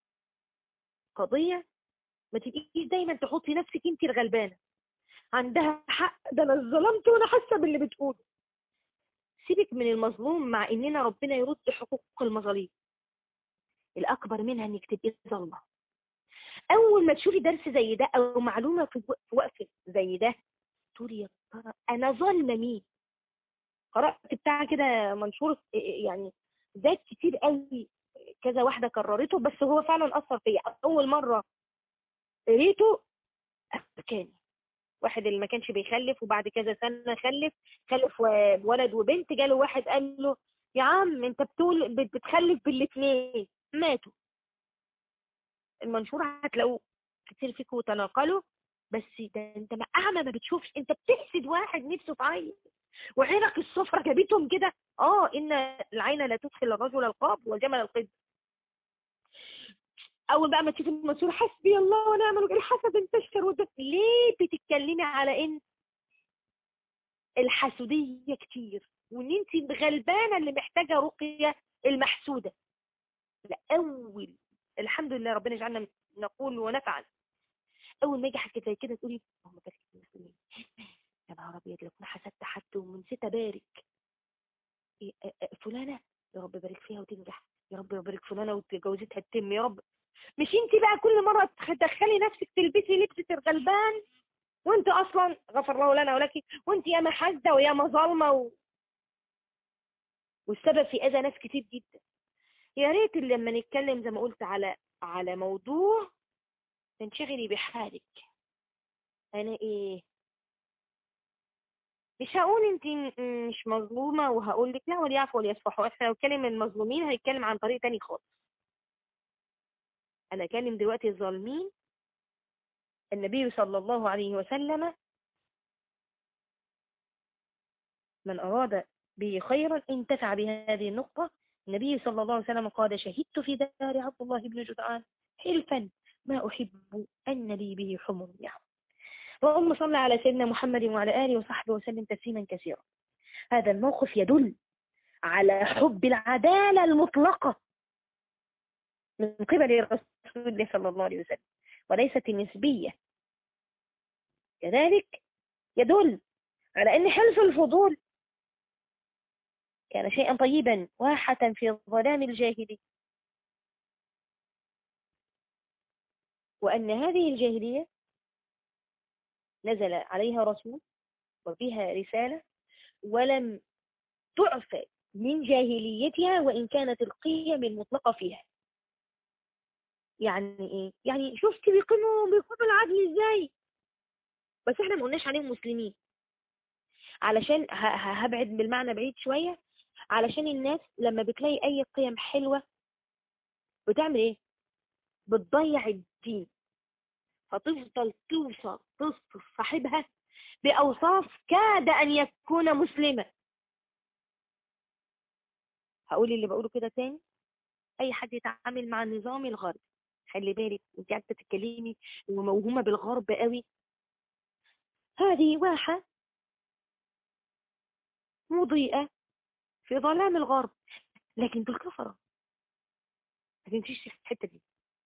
A: قضيه ما تجيش دايما تحطي نفسك انت الغلبانه عندها حق ده انا ظلمت وانا حاسه باللي بتقوله سيبك من المظلوم مع اننا ربنا يرد حقوق المظاليم الاكبر منها انك تبقي ظالمه اول ما تشوفي درس زي ده او معلومه في وقف زي ده تقولي يا ترى انا ظالمه مين قرات بتاع كده منشور يعني ذات كتير قوي كذا واحده كررته بس هو فعلا اثر فيا اول مره قريته افكاني واحد اللي ما كانش بيخلف وبعد كذا سنة خلف خلف ولد وبنت جاله واحد قال له يا عم انت بتقول بتخلف بالاثنين ماتوا المنشور هتلاقوه كتير فيكم وتناقلوا بس ده انت ما اعمى ما بتشوفش انت بتحسد واحد نفسه في عين وعينك الصفرة جابتهم كده اه ان العين لا تدخل الرجل القاب والجمل القد اول بقى ما تشوفي المنصور حسبي الله ونعم الوكيل الحسد انتشر وده ليه بتتكلمي على ان الحسودية كتير وان انت غلبانة اللي محتاجة رقية المحسودة لأول الحمد لله ربنا يجعلنا نقول ونفعل اول ما يجي حاجه زي كده تقولي اللهم بارك في المسلمين يا نهار ابيض لو كنت حسدت حد ونسيت ابارك إيه، آه، آه، فلانه يا رب بارك فيها وتنجح يا رب بارك فلانه وجوازتها تتم يا رب مش انت بقى كل مره تدخلي نفسك تلبسي لبسه الغلبان وانت اصلا غفر الله لنا ولك وانت يا ما حاسده ويا ما ظالمه و... والسبب في اذى ناس كتير جدا يا ريت لما نتكلم زي ما قلت على على موضوع تنشغلي بحالك انا ايه مش هقول انت مش مظلومة وهقول لك لا وليعفو وليصفحوا احنا لو كلم المظلومين هيتكلم عن طريق تاني خالص انا اكلم دلوقتي الظالمين النبي صلى الله عليه وسلم من أراد به خيرا انتفع بهذه النقطة النبي صلى الله عليه وسلم قال شهدت في دار عبد الله بن جدعان حلفا ما أحب أن لي به حمر النعم اللهم صل على سيدنا محمد وعلى آله وصحبه وسلم تسليما كثيرا هذا الموقف يدل على حب العدالة المطلقة من قبل رسول الله صلى الله عليه وسلم وليست النسبية كذلك يدل على أن حلف الفضول كان شيئا طيبا واحة في ظلام الجاهلية وأن هذه الجاهلية نزل عليها رسول وفيها رسالة ولم تعفى من جاهليتها وإن كانت القيم المطلقة فيها يعني إيه؟ يعني شفت بيقيموا بيقيموا العدل إزاي بس إحنا ما قلناش عليهم مسلمين علشان هبعد بالمعنى بعيد شوية علشان الناس لما بتلاقي أي قيم حلوة بتعمل إيه بتضيع الدين فتفضل توصف تصف صاحبها بأوصاف كاد أن يكون مسلما هقول اللي بقوله كده تاني أي حد يتعامل مع النظام الغربي خلي بالك انت قاعده تتكلمي وموهومه بالغرب قوي هذه واحه مضيئه في ظلام الغرب لكن دول كفره ما تمشيش في الحته دي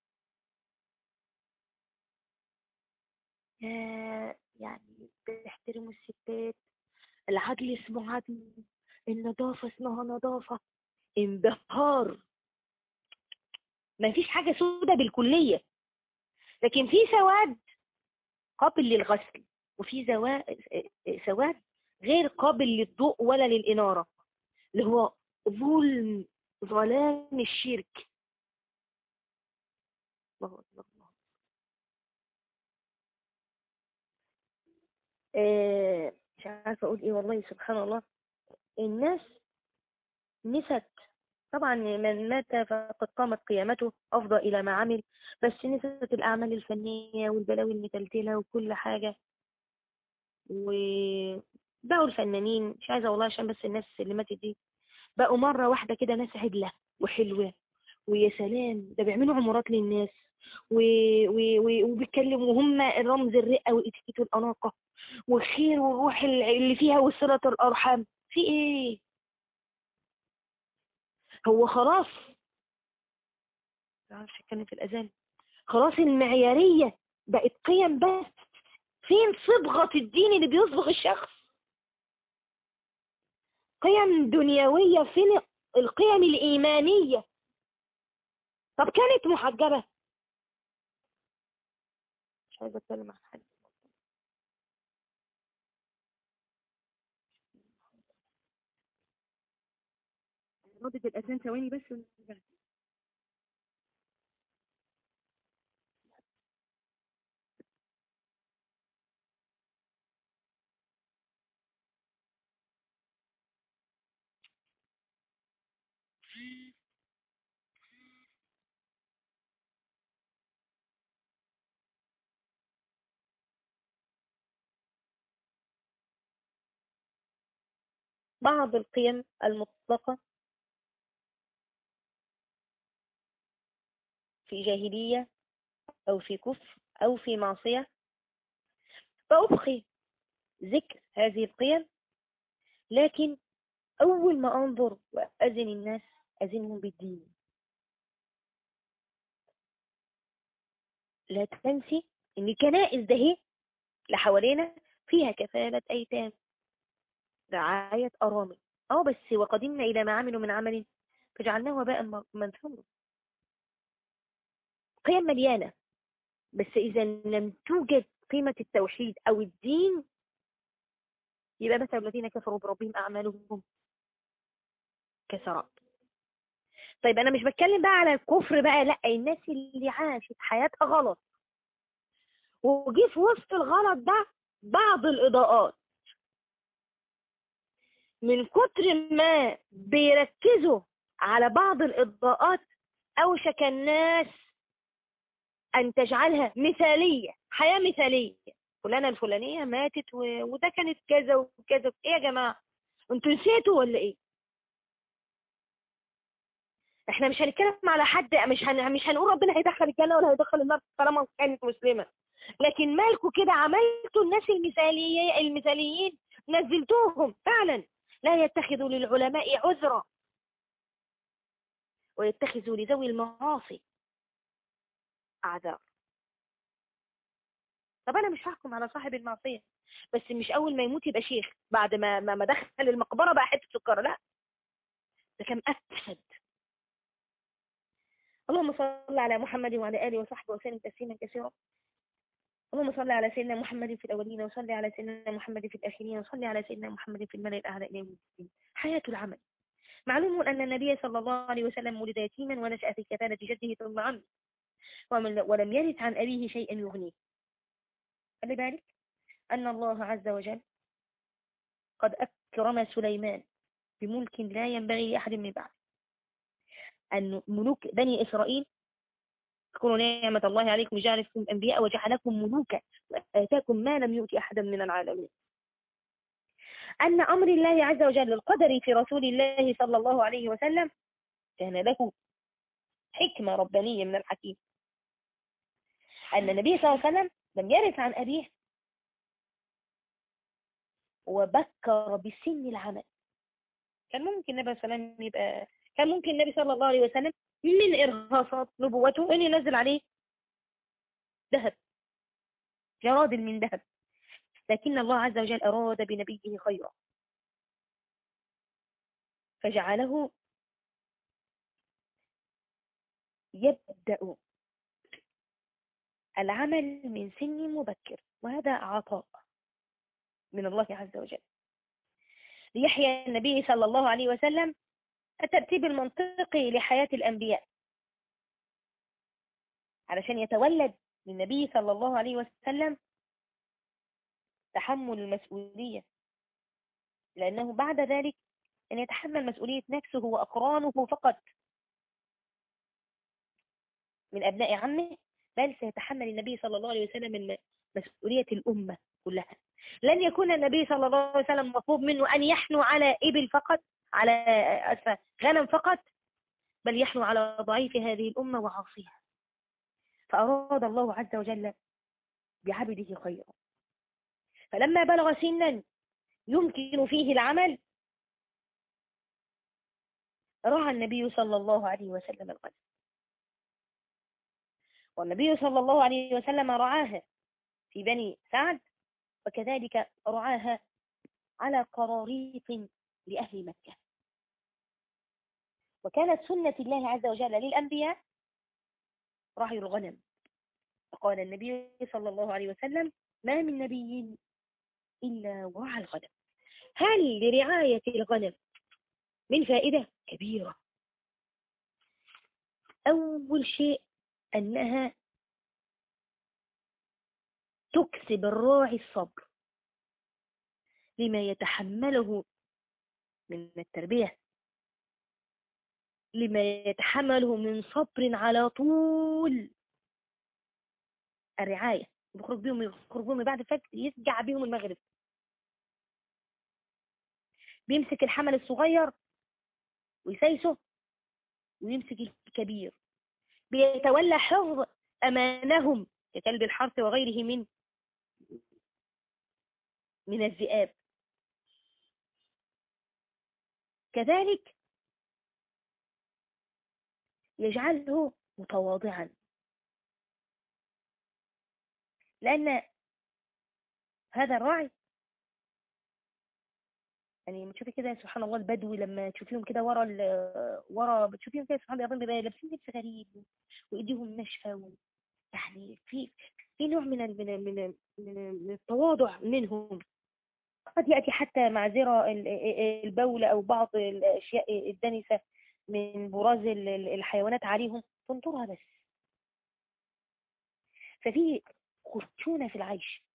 A: يعني بيحترموا الستات العدل اسمه عدل النظافة اسمها نظافة انبهار ما فيش حاجة سودة بالكلية لكن في سواد قابل للغسل وفي سواد غير قابل للضوء ولا للإنارة اللي هو ظلم ظلام الشرك الله أكبر آه، مش عارفة أقول إيه والله سبحان الله الناس نست طبعا من مات فقد قامت قيامته أفضى إلى ما عمل بس نست الأعمال الفنية والبلاوي المتلتلة وكل حاجة وبقوا الفنانين مش عايزة والله عشان بس الناس اللي ماتت دي بقوا مرة واحدة كده ناس عدلة وحلوة ويا سلام ده بيعملوا عمرات للناس و... و... و... وبيتكلموا هم رمز الرئة والإتيكيت والأناقة والخير والروح اللي فيها وصلة الأرحام في إيه هو خلاص معرفش اتكلم في الأذان خلاص المعيارية بقت قيم بس فين صبغة الدين اللي بيصبغ الشخص قيم دنيوية فين القيم الإيمانية طب كانت محجبة مش عايزة أتكلم عن حاجة مدة الأذان ثواني بس ونرجع بعض القيم المطلقة في جاهلية أو في كفر أو في معصية فأبقي ذكر هذه القيم لكن أول ما أنظر وأذن الناس أذنهم بالدين لا تنسي إن الكنائس ده هي اللي حوالينا فيها كفالة أيتام رعاية أرامل أه بس وقدمنا إلى ما عملوا من عمل فجعلناه وباء منثورا قيم مليانة بس إذا لم توجد قيمة التوحيد أو الدين يبقى مثل الذين كفروا بربهم أعمالهم كسراب طيب أنا مش بتكلم بقى على الكفر بقى لا الناس اللي عاشت حياتها غلط وجي في وسط الغلط ده بعض الإضاءات من كتر ما بيركزوا على بعض الإضاءات أوشك الناس أن تجعلها مثالية حياة مثالية فلانة الفلانية ماتت و... وده كانت كذا وكذا إيه يا جماعة انتوا نسيتوا ولا إيه احنا مش هنتكلم على حد مش هن... مش هنقول ربنا هيدخل الجنة ولا هيدخل النار طالما كانت مسلمة لكن مالكوا كده عملتوا الناس المثالية المثاليين نزلتوهم فعلا لا يتخذوا للعلماء عذرا ويتخذوا لذوي المعاصي أعذار طب أنا مش هحكم على صاحب المعصية بس مش أول ما يموت يبقى شيخ بعد ما ما دخل المقبرة بقى حتة سكر لا ده كان أفسد اللهم صل على محمد وعلى آله وصحبه وسلم تسليما كثيرا اللهم صل على سيدنا محمد في الأولين وصل على سيدنا محمد في الآخرين وصل على سيدنا محمد في الملأ الأعلى إلى يوم الدين حياة العمل معلوم أن النبي صلى الله عليه وسلم ولد يتيما ونشأ في كفالة جده ثم عمه ولم يرث عن أبيه شيئا يغنيه خلي بالك أن الله عز وجل قد أكرم سليمان بملك لا ينبغي لأحد من بعده أن ملوك بني إسرائيل اذكروا نعمة الله عليكم وجعلكم أنبياء وجعلكم ملوكا وآتاكم ما لم يؤت أحدا من العالمين أن أمر الله عز وجل القدر في رسول الله صلى الله عليه وسلم كان له حكمة ربانية من الحكيم أن النبي صلى الله عليه وسلم لم يرث عن أبيه وبكر بسن العمل كان ممكن النبي صلى الله عليه وسلم يبقى كان ممكن النبي صلى الله عليه وسلم من إرهاصات نبوته أن ينزل عليه ذهب جراد من ذهب لكن الله عز وجل أراد بنبيه خيرا فجعله يبدأ العمل من سن مبكر وهذا عطاء من الله عز وجل ليحيى النبي صلى الله عليه وسلم الترتيب المنطقي لحياة الأنبياء علشان يتولد للنبي صلى الله عليه وسلم تحمل المسؤولية لأنه بعد ذلك أن يتحمل مسؤولية نفسه وأقرانه فقط من أبناء عمه بل سيتحمل النبي صلى الله عليه وسلم مسؤولية الأمة كلها لن يكون النبي صلى الله عليه وسلم مطلوب منه أن يحنو على إبل فقط على أسفة غنم فقط بل يحنو على ضعيف هذه الأمة وعاصيها فأراد الله عز وجل بعبده خيرا فلما بلغ سنا يمكن فيه العمل رعى النبي صلى الله عليه وسلم الغنم والنبي صلى الله عليه وسلم رعاها في بني سعد وكذلك رعاها على قراريط لأهل مكة وكانت سنة الله عز وجل للأنبياء رعي الغنم فقال النبي صلى الله عليه وسلم ما من نبي إلا ورعى الغنم هل لرعاية الغنم من فائدة كبيرة أول شيء أنها تكسب الراعي الصبر لما يتحمله من التربية لما يتحمله من صبر على طول الرعاية بيخرج بيهم يخرج بيهم بعد الفجر يسجع بيهم المغرب بيمسك الحمل الصغير ويسيسه ويمسك الكبير بيتولى حفظ أمانهم ككلب الحرث وغيره من من الذئاب كذلك يجعله متواضعا لأن هذا الراعي يعني تشوفي كده سبحان الله البدوي لما تشوفيهم كده ورا ورا بتشوفيهم كده سبحان الله بيبقى لابسين لبس غريب وايديهم ناشفه يعني في في نوع من ال من ال من, ال من التواضع منهم قد يأتي حتى معذرة البول أو بعض الأشياء الدنسة من براز الحيوانات عليهم تنطرها بس ففي خشونة في العيش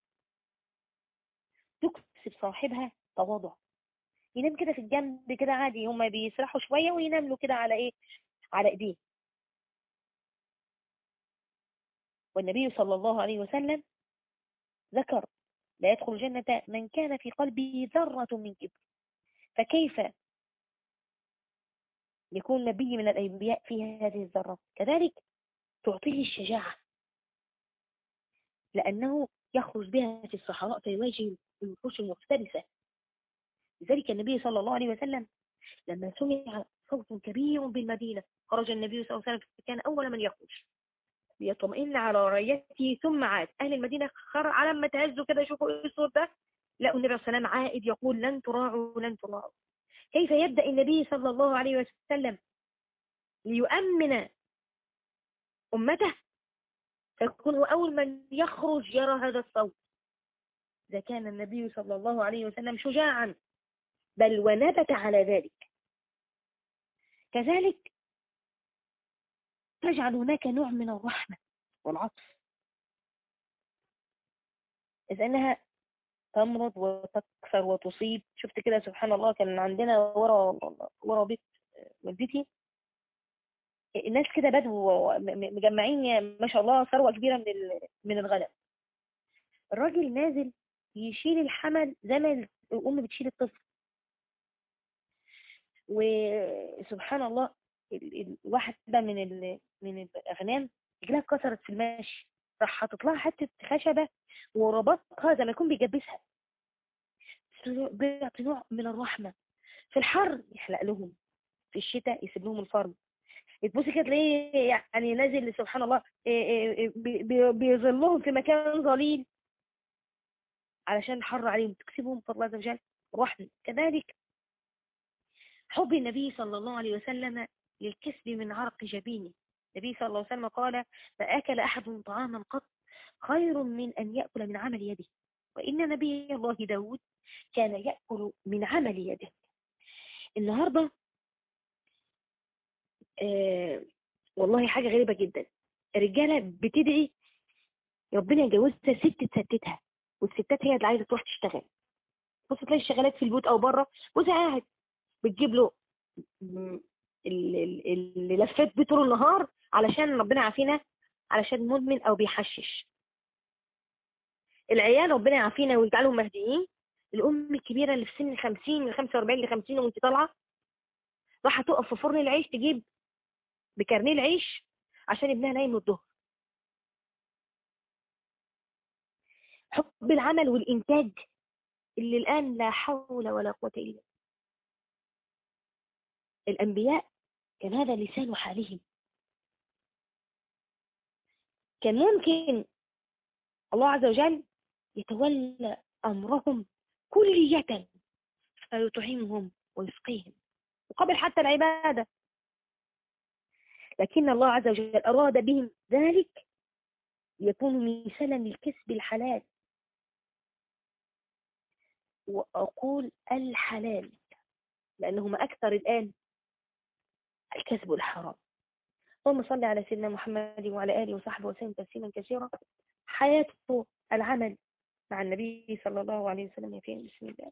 A: تكسب صاحبها تواضع ينام كده في الجنب كده عادي هما بيسرحوا شوية وينام له كده على ايه على ايديه والنبي صلى الله عليه وسلم ذكر لا يدخل الجنة من كان في قلبه ذرة من كبر فكيف يكون نبي من الأنبياء في هذه الذرة كذلك تعطيه الشجاعة لأنه يخرج بها في الصحراء فيواجه الوحوش المفترسة لذلك النبي صلى الله عليه وسلم لما سمع صوت كبير بالمدينة خرج النبي صلى الله عليه وسلم فكان أول من يخرج ليطمئن على رعيته ثم عاد أهل المدينة خر على ما تهزوا كده يشوفوا إيه الصوت ده لقوا النبي عليه السلام عائد يقول لن تراعوا لن تراعوا كيف يبدأ النبي صلى الله عليه وسلم ليؤمن أمته فيكون هو أول من يخرج يرى هذا الصوت إذا كان النبي صلى الله عليه وسلم شجاعا بل ونبت على ذلك كذلك تجعل هناك نوع من الرحمة والعطف إذ أنها تمرض وتكثر وتصيب شفت كده سبحان الله كان عندنا ورا ورا بيت والدتي الناس كده بدوا مجمعين ما شاء الله ثروة كبيرة من من الغنم الراجل نازل يشيل الحمل زي ما الأم بتشيل الطفل وسبحان الله واحدة من ال... من الأغنام رجلها اتكسرت في المشي راح حاطط لها حتة خشبة وربطها زي ما يكون بيجبسها بيعطي نوع من الرحمة في الحر يحلق لهم في الشتاء يسيب لهم الفرد تبصي كده تلاقيه يعني نازل سبحان الله بيظلهم في مكان ظليل علشان الحر عليهم تكسبهم فضل عز وجل رحمة كذلك حب النبي صلى الله عليه وسلم للكسب من عرق جبينه النبي صلى الله عليه وسلم قال ما أكل أحد طعاما قط خير من أن يأكل من عمل يده وإن نبي الله داود كان يأكل من عمل يده النهاردة آه والله حاجة غريبة جدا الرجالة بتدعي ربنا يجوزها ست تستتها والستات هي اللي عايزة تروح تشتغل بص تلاقي الشغالات في البيوت أو بره جوزها قاعد بتجيب له اللي لفت بيه طول النهار علشان ربنا يعافينا علشان مدمن او بيحشش العيال ربنا يعافينا ويجعلهم مهديين الام الكبيره اللي في سن 50 من 45 ل 50 وانت طالعه راح تقف في فرن العيش تجيب بكارنيه العيش عشان ابنها نايم الظهر حب العمل والانتاج اللي الان لا حول ولا قوه الا الانبياء كان هذا لسان حالهم كان ممكن الله عز وجل يتولى أمرهم كلية فيطعمهم ويسقيهم وقبل حتى العبادة لكن الله عز وجل أراد بهم ذلك يكون مثالا للكسب الحلال وأقول الحلال لأنهم أكثر الآن الكسب الحرام اللهم صل على سيدنا محمد وعلى آله وصحبه وسلم تسليما كثيرا حياته العمل مع النبي صلى الله عليه وسلم يا فين بسم الله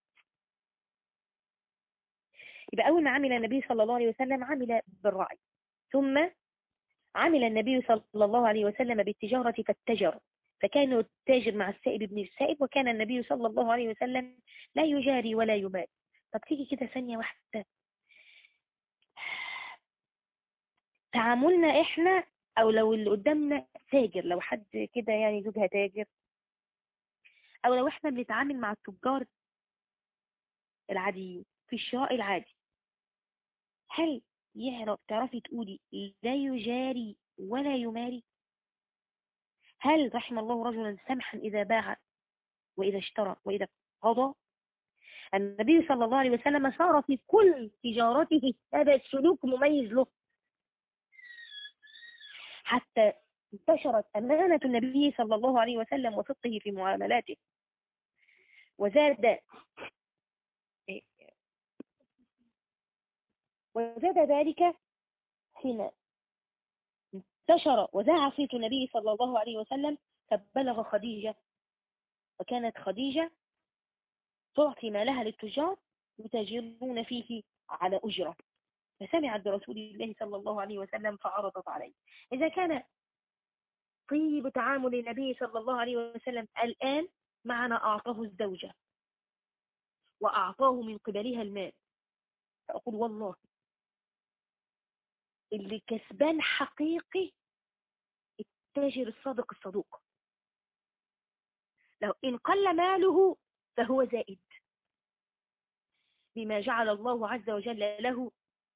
A: يبقى أول ما عمل النبي صلى الله عليه وسلم عمل بالرعي ثم عمل النبي صلى الله عليه وسلم بالتجارة فاتجر فكان التاجر مع السائب ابن السائب وكان النبي صلى الله عليه وسلم لا يجاري ولا يبال طب تيجي كده ثانية واحدة تعاملنا احنا او لو اللي قدامنا تاجر لو حد كده يعني زوجها تاجر او لو احنا بنتعامل مع التجار العاديين في الشراء العادي هل يعرف تعرفي تقولي لا يجاري ولا يماري هل رحم الله رجلا سمحا إذا باع وإذا اشترى وإذا قضى النبي صلى الله عليه وسلم صار في كل تجارته هذا السلوك مميز له حتى انتشرت أمانة النبي صلى الله عليه وسلم وصدقه في معاملاته وزاد وزاد ذلك حين انتشر وذاع صيت النبي صلى الله عليه وسلم فبلغ خديجة وكانت خديجة تعطي مالها للتجار يتاجرون فيه على أجرة فسمعت برسول الله صلى الله عليه وسلم فعرضت عليه إذا كان طيب تعامل النبي صلى الله عليه وسلم الآن معنى أعطاه الزوجة وأعطاه من قبلها المال فأقول والله اللي كسبان حقيقي التاجر الصادق الصدوق لو إن قل ماله فهو زائد بما جعل الله عز وجل له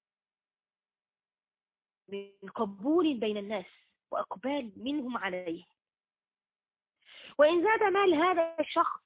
A: من قبول بين الناس وأقبال منهم عليه وإن زاد مال هذا الشخص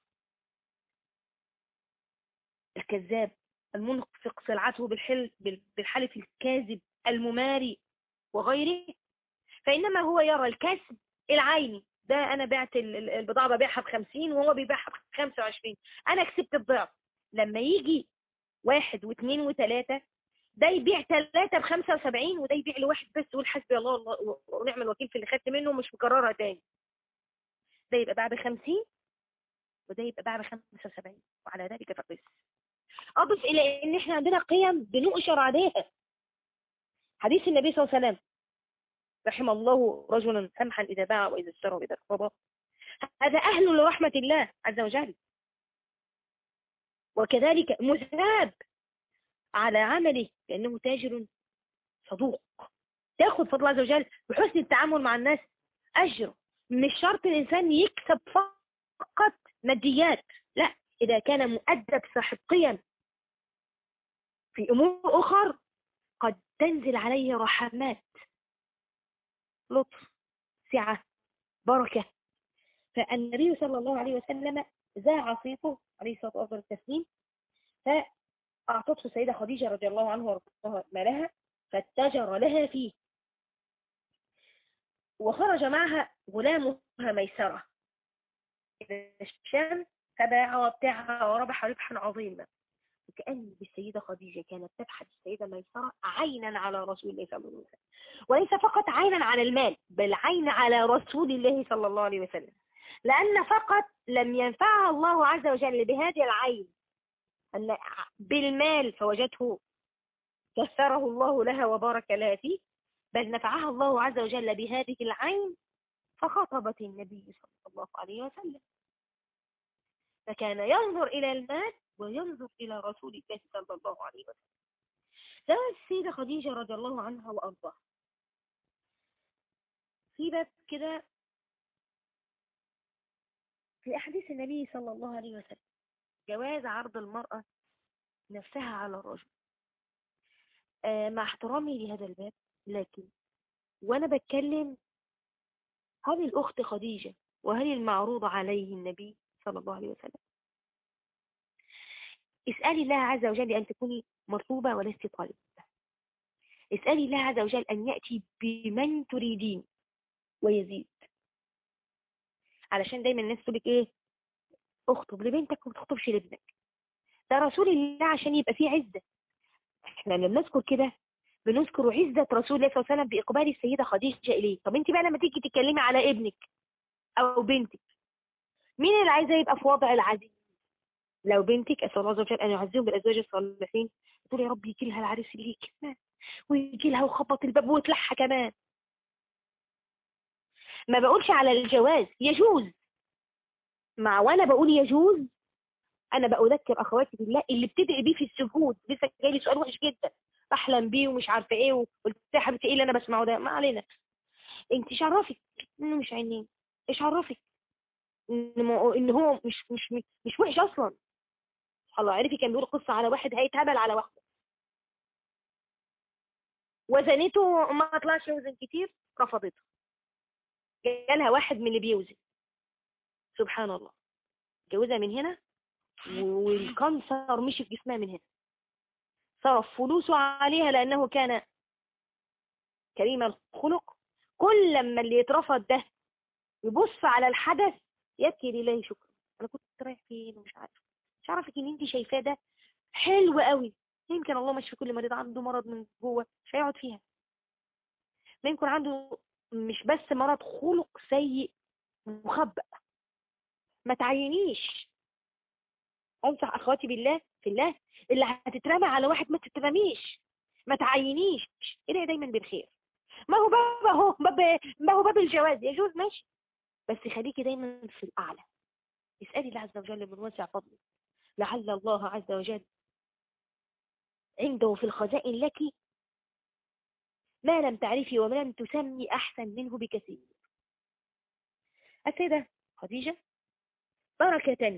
A: الكذاب المنفق سلعته بالحل بالحلف الكاذب المماري وغيره فإنما هو يرى الكسب العيني ده أنا بعت البضاعة ببيعها بخمسين وهو بيبيعها بخمسة وعشرين أنا كسبت الضعف لما يجي واحد واثنين وثلاثة ده يبيع ثلاثة بخمسة وسبعين وده يبيع لواحد بس يقول حسبي الله ونعم الوكيل في اللي خدت منه مش مكررها تاني ده يبقى باع بخمسين وده يبقى باع بخمسة وسبعين وعلى ذلك فقس أضف إلى إن إحنا عندنا قيم بنؤشر عليها حديث النبي صلى الله عليه وسلم رحم الله رجلا سمحا إذا باع وإذا اشترى وإذا اقتضى هذا أهل لرحمة الله عز وجل وكذلك مثاب على عمله لأنه تاجر صدوق تاخذ فضل عز وجل بحسن التعامل مع الناس أجر مش شرط الإنسان يكسب فقط ماديات لا إذا كان مؤدب صاحب قيم في أمور أخر قد تنزل عليه رحمات لطف سعة بركة فالنبي صلى الله عليه وسلم ذاع صيته عليه الصلاة والسلام التسليم فأعطته السيدة خديجة رضي الله عنها وارضاها مالها فاتجر لها فيه وخرج معها غلامها ميسرة إلى الشام فباع وابتاعها وربح ربحا عظيما وكأن السيدة خديجة كانت تبحث السيدة ميسرة عينا على رسول الله صلى الله عليه وسلم وليس فقط عينا على المال بل عين على رسول الله صلى الله عليه وسلم لأن فقط لم ينفعها الله عز وجل بهذه العين أن بالمال فوجدته كثره الله لها وبارك لها فيه بل نفعها الله عز وجل بهذه العين فخطبت النبي صلى الله عليه وسلم فكان ينظر إلى المال وينظر إلى رسول الله صلى الله عليه وسلم ده السيدة خديجة رضي الله عنها وأرضاها في باب كده في أحاديث النبي صلى الله عليه وسلم جواز عرض المرأة نفسها على الرجل آه مع احترامي لهذا الباب لكن وأنا بتكلم هل الأخت خديجة وهل المعروض عليه النبي صلى الله عليه وسلم اسألي الله عز وجل أن تكوني مطلوبة ولست طالبة اسألي الله عز وجل أن يأتي بمن تريدين ويزيد علشان دايما الناس تقول لك ايه اخطب لبنتك وما تخطبش لابنك ده رسول الله عشان يبقى فيه عزة احنا لما بنذكر كده بنذكر عزة رسول الله صلى الله عليه وسلم بإقبال السيدة خديجة إليه طب انت بقى لما تيجي تتكلمي على ابنك أو بنتك مين اللي عايزة يبقى في وضع العزيز لو بنتك أسأل الله عز وجل أن يعزيهم بالأزواج الصالحين تقول يا رب يجي لها العريس اللي كمان ويجي لها وخبط الباب ويطلعها كمان ما بقولش على الجواز يجوز مع وانا بقول يجوز انا بأذكر اخواتي بالله اللي بتدعي بيه في السجود لسه جاي لي سؤال وحش جدا بحلم بيه ومش عارفه ايه وقلت يا حبيبتي ايه اللي انا بسمعه ده ما علينا انت ايش عرفك انه مش عينين ايش عرفك ان ان هو مش مش مش وحش اصلا الله عرفي كان بيقول قصه على واحد هيتهبل على واحده وزنته ما طلعش وزن كتير رفضته جالها واحد من اللي بيوزن سبحان الله جوزها من هنا والكانسر مشي في جسمها من هنا صرف فلوسه عليها لأنه كان كريم الخلق كل لما اللي يترفض ده يبص على الحدث يبكي لله شكرا انا كنت رايح فين ومش عارف مش عارفك ان انت شايفاه ده حلو قوي يمكن الله مش في كل مريض عنده مرض من جوه مش هيقعد فيها ما يمكن عنده مش بس مرض خلق سيء مخبأ ما تعينيش انصح اخواتي بالله في الله اللي هتترمى على واحد ما تترميش ما تعينيش ادعي دايما بالخير ما هو باب اهو باب ما هو باب الجواز يجوز ماشي بس خليكي دايما في الاعلى اسالي الله عز وجل من واسع فضله لعل الله عز وجل عنده في الخزائن لك ما لم تعرفي وما لم تسمي أحسن منه بكثير السيدة خديجة بركة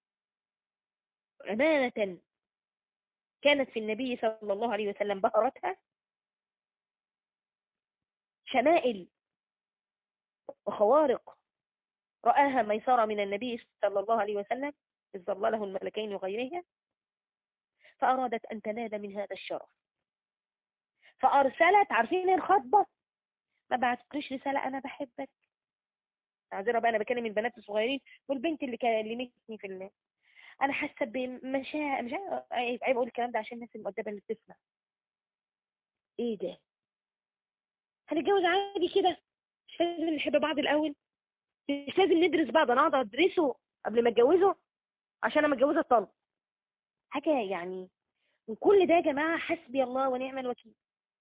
A: أمانة كانت في النبي صلى الله عليه وسلم بهرتها شمائل وخوارق رآها ميسرة من النبي صلى الله عليه وسلم إذ ظلله الملكين وغيرها فأرادت أن تنال من هذا الشرف فأرسلت عارفين الخطبة ما بعتليش رسالة أنا بحبك عذرة بقى أنا بكلم البنات الصغيرين والبنت اللي كلمتني في الله أنا حاسة بمشاعر مش عيب عيب أقول الكلام ده عشان الناس المؤدبة اللي بتسمع إيه ده؟ هنتجوز عادي كده مش لازم نحب بعض الأول مش لازم ندرس بعض أنا أقعد أدرسه قبل ما أتجوزه عشان أنا متجوزة الطلب حاجة يعني وكل ده يا جماعة حسبي الله ونعم الوكيل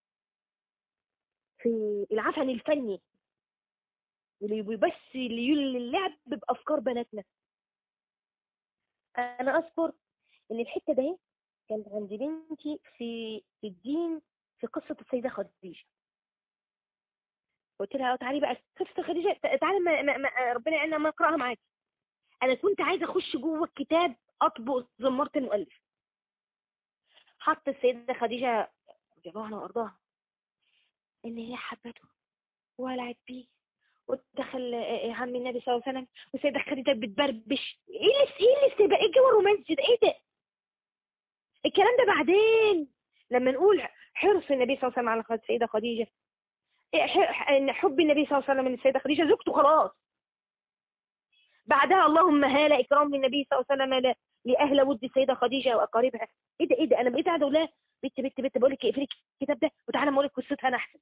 A: في العفن الفني واللي بس اللي اللعب بأفكار بناتنا أنا أذكر إن الحتة ده كانت عند بنتي في الدين في قصة السيدة خديجة قلت لها تعالي بقى قصة خديجة تعالي ما ما ما ربنا يعيننا ما اقراها معاكي انا كنت عايزه اخش جوه الكتاب اطبق زمارة المؤلف حط السيدة خديجة رضي الله عنها وارضاها ان هي حبته ولعت بيه ودخل عم النبي صلى الله عليه وسلم والسيدة خديجة بتبربش ايه اللي ايه اللي ايه الجو الرومانسي ده ايه ده الكلام ده بعدين لما نقول حرص النبي صلى الله عليه وسلم على السيدة خديجة ان حب النبي صلى الله عليه وسلم من السيدة خديجة زوجته خلاص بعدها اللهم هالة إكرام النبي صلى الله عليه وسلم لأهل ود السيدة خديجة وأقاربها إيه ده إيه ده أنا بقيت قاعدة أقول لها بنت بنت بنت بقول لك اقفلي الكتاب ده وتعالى أقول لك قصتها أنا أحسن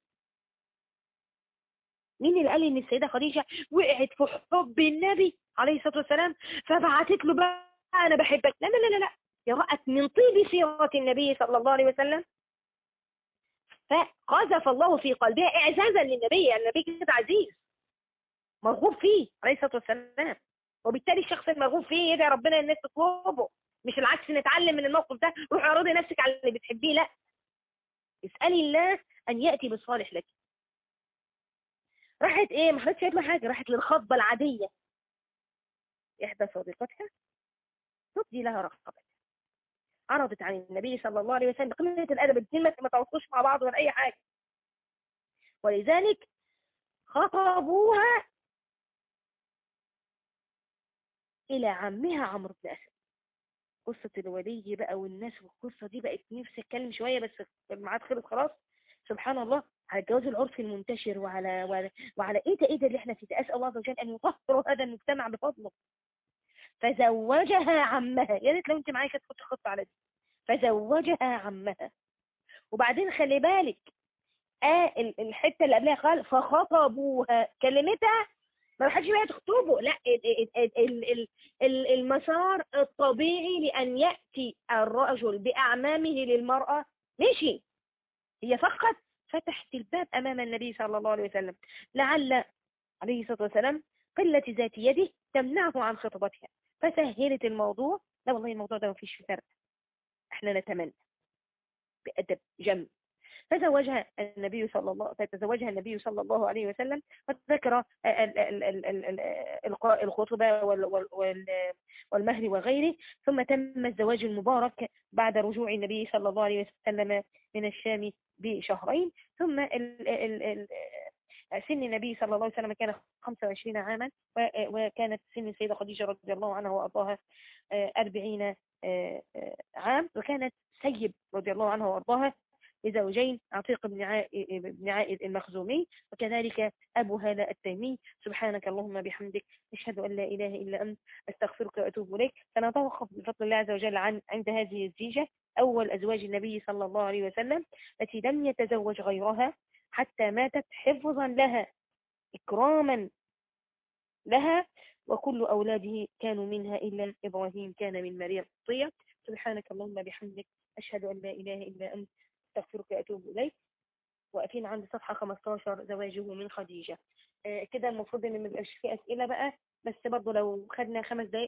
A: مين اللي قال إن السيدة خديجة وقعت في حب النبي عليه الصلاة والسلام فبعتت له بقى أنا بحبك لا لا لا لا, لا. يا رأت من طيب سيرة النبي صلى الله عليه وسلم فقذف الله في قلبها إعزازا للنبي يعني النبي كده عزيز مرغوب فيه عليه الصلاة والسلام وبالتالي الشخص المرغوب فيه يدعي ربنا الناس تطلبه مش العكس نتعلم من الموقف ده روحي اعرضي نفسك على اللي بتحبيه لا اسألي الله أن يأتي بالصالح لك راحت ايه ما حدش له حاجة راحت للخطبة العادية إحدى صديقتها تبدي لها رغبتها عرضت عن النبي صلى الله عليه وسلم بقمة الأدب الاثنين ما تواصلوش مع بعض ولا أي حاجة ولذلك خطبوها إلى عمها عمرو بن أسد قصة الولي بقى والناس والقصة دي بقت نفسي أتكلم شوية بس الميعاد خلص خلاص سبحان الله على الجواز العرفي المنتشر وعلى وعلى, وعلى إيه ده إيه ده اللي إحنا فيه أسأل الله عز وجل أن يطهر هذا المجتمع بفضله فزوجها عمها يا ريت لو أنت معايا كانت تحط خطة على دي فزوجها عمها وبعدين خلي بالك آه الحتة اللي قبلها قال فخطبوها كلمتها ما راحتش بقى تخطبه لا المسار الطبيعي لأن يأتي الرجل بأعمامه للمرأة مشي هي فقط فتحت الباب أمام النبي صلى الله عليه وسلم لعل عليه الصلاة والسلام قلة ذات يده تمنعه عن خطبتها فسهلت الموضوع لا والله الموضوع ده ما فيش فرق احنا نتمنى بأدب جم فزوجها النبي صلى الله فتزوجها النبي صلى الله عليه وسلم وذكر ال- ال- ال- ال- ال- القاء الخطبة وال- وال- وال- والمهر وغيره ثم تم الزواج المبارك بعد رجوع النبي صلى الله عليه وسلم من الشام بشهرين ثم ال ال ال سن النبي صلى الله عليه وسلم كان 25 عاما و- وكانت سن السيدة خديجة رضي الله عنها وأرضاها آه، 40 آه، آه، عام وكانت سيب رضي الله عنها وأرضاها لزوجين عتيق بن عائد, بن عائد المخزومي وكذلك أبو هالة التيمي سبحانك اللهم بحمدك أشهد أن لا إله إلا أنت أستغفرك وأتوب إليك سنتوقف بفضل الله عز وجل عن عند هذه الزيجة أول أزواج النبي صلى الله عليه وسلم التي لم يتزوج غيرها حتى ماتت حفظا لها إكراما لها وكل أولاده كانوا منها إلا إبراهيم كان من مريم طية سبحانك اللهم بحمدك أشهد أن لا إله إلا أنت أستغفرك وأتوب إليك واقفين عند صفحة 15 زواجه من خديجة آه كده المفروض إن ما يبقاش فيه أسئلة بقى بس برضه لو خدنا خمس دقايق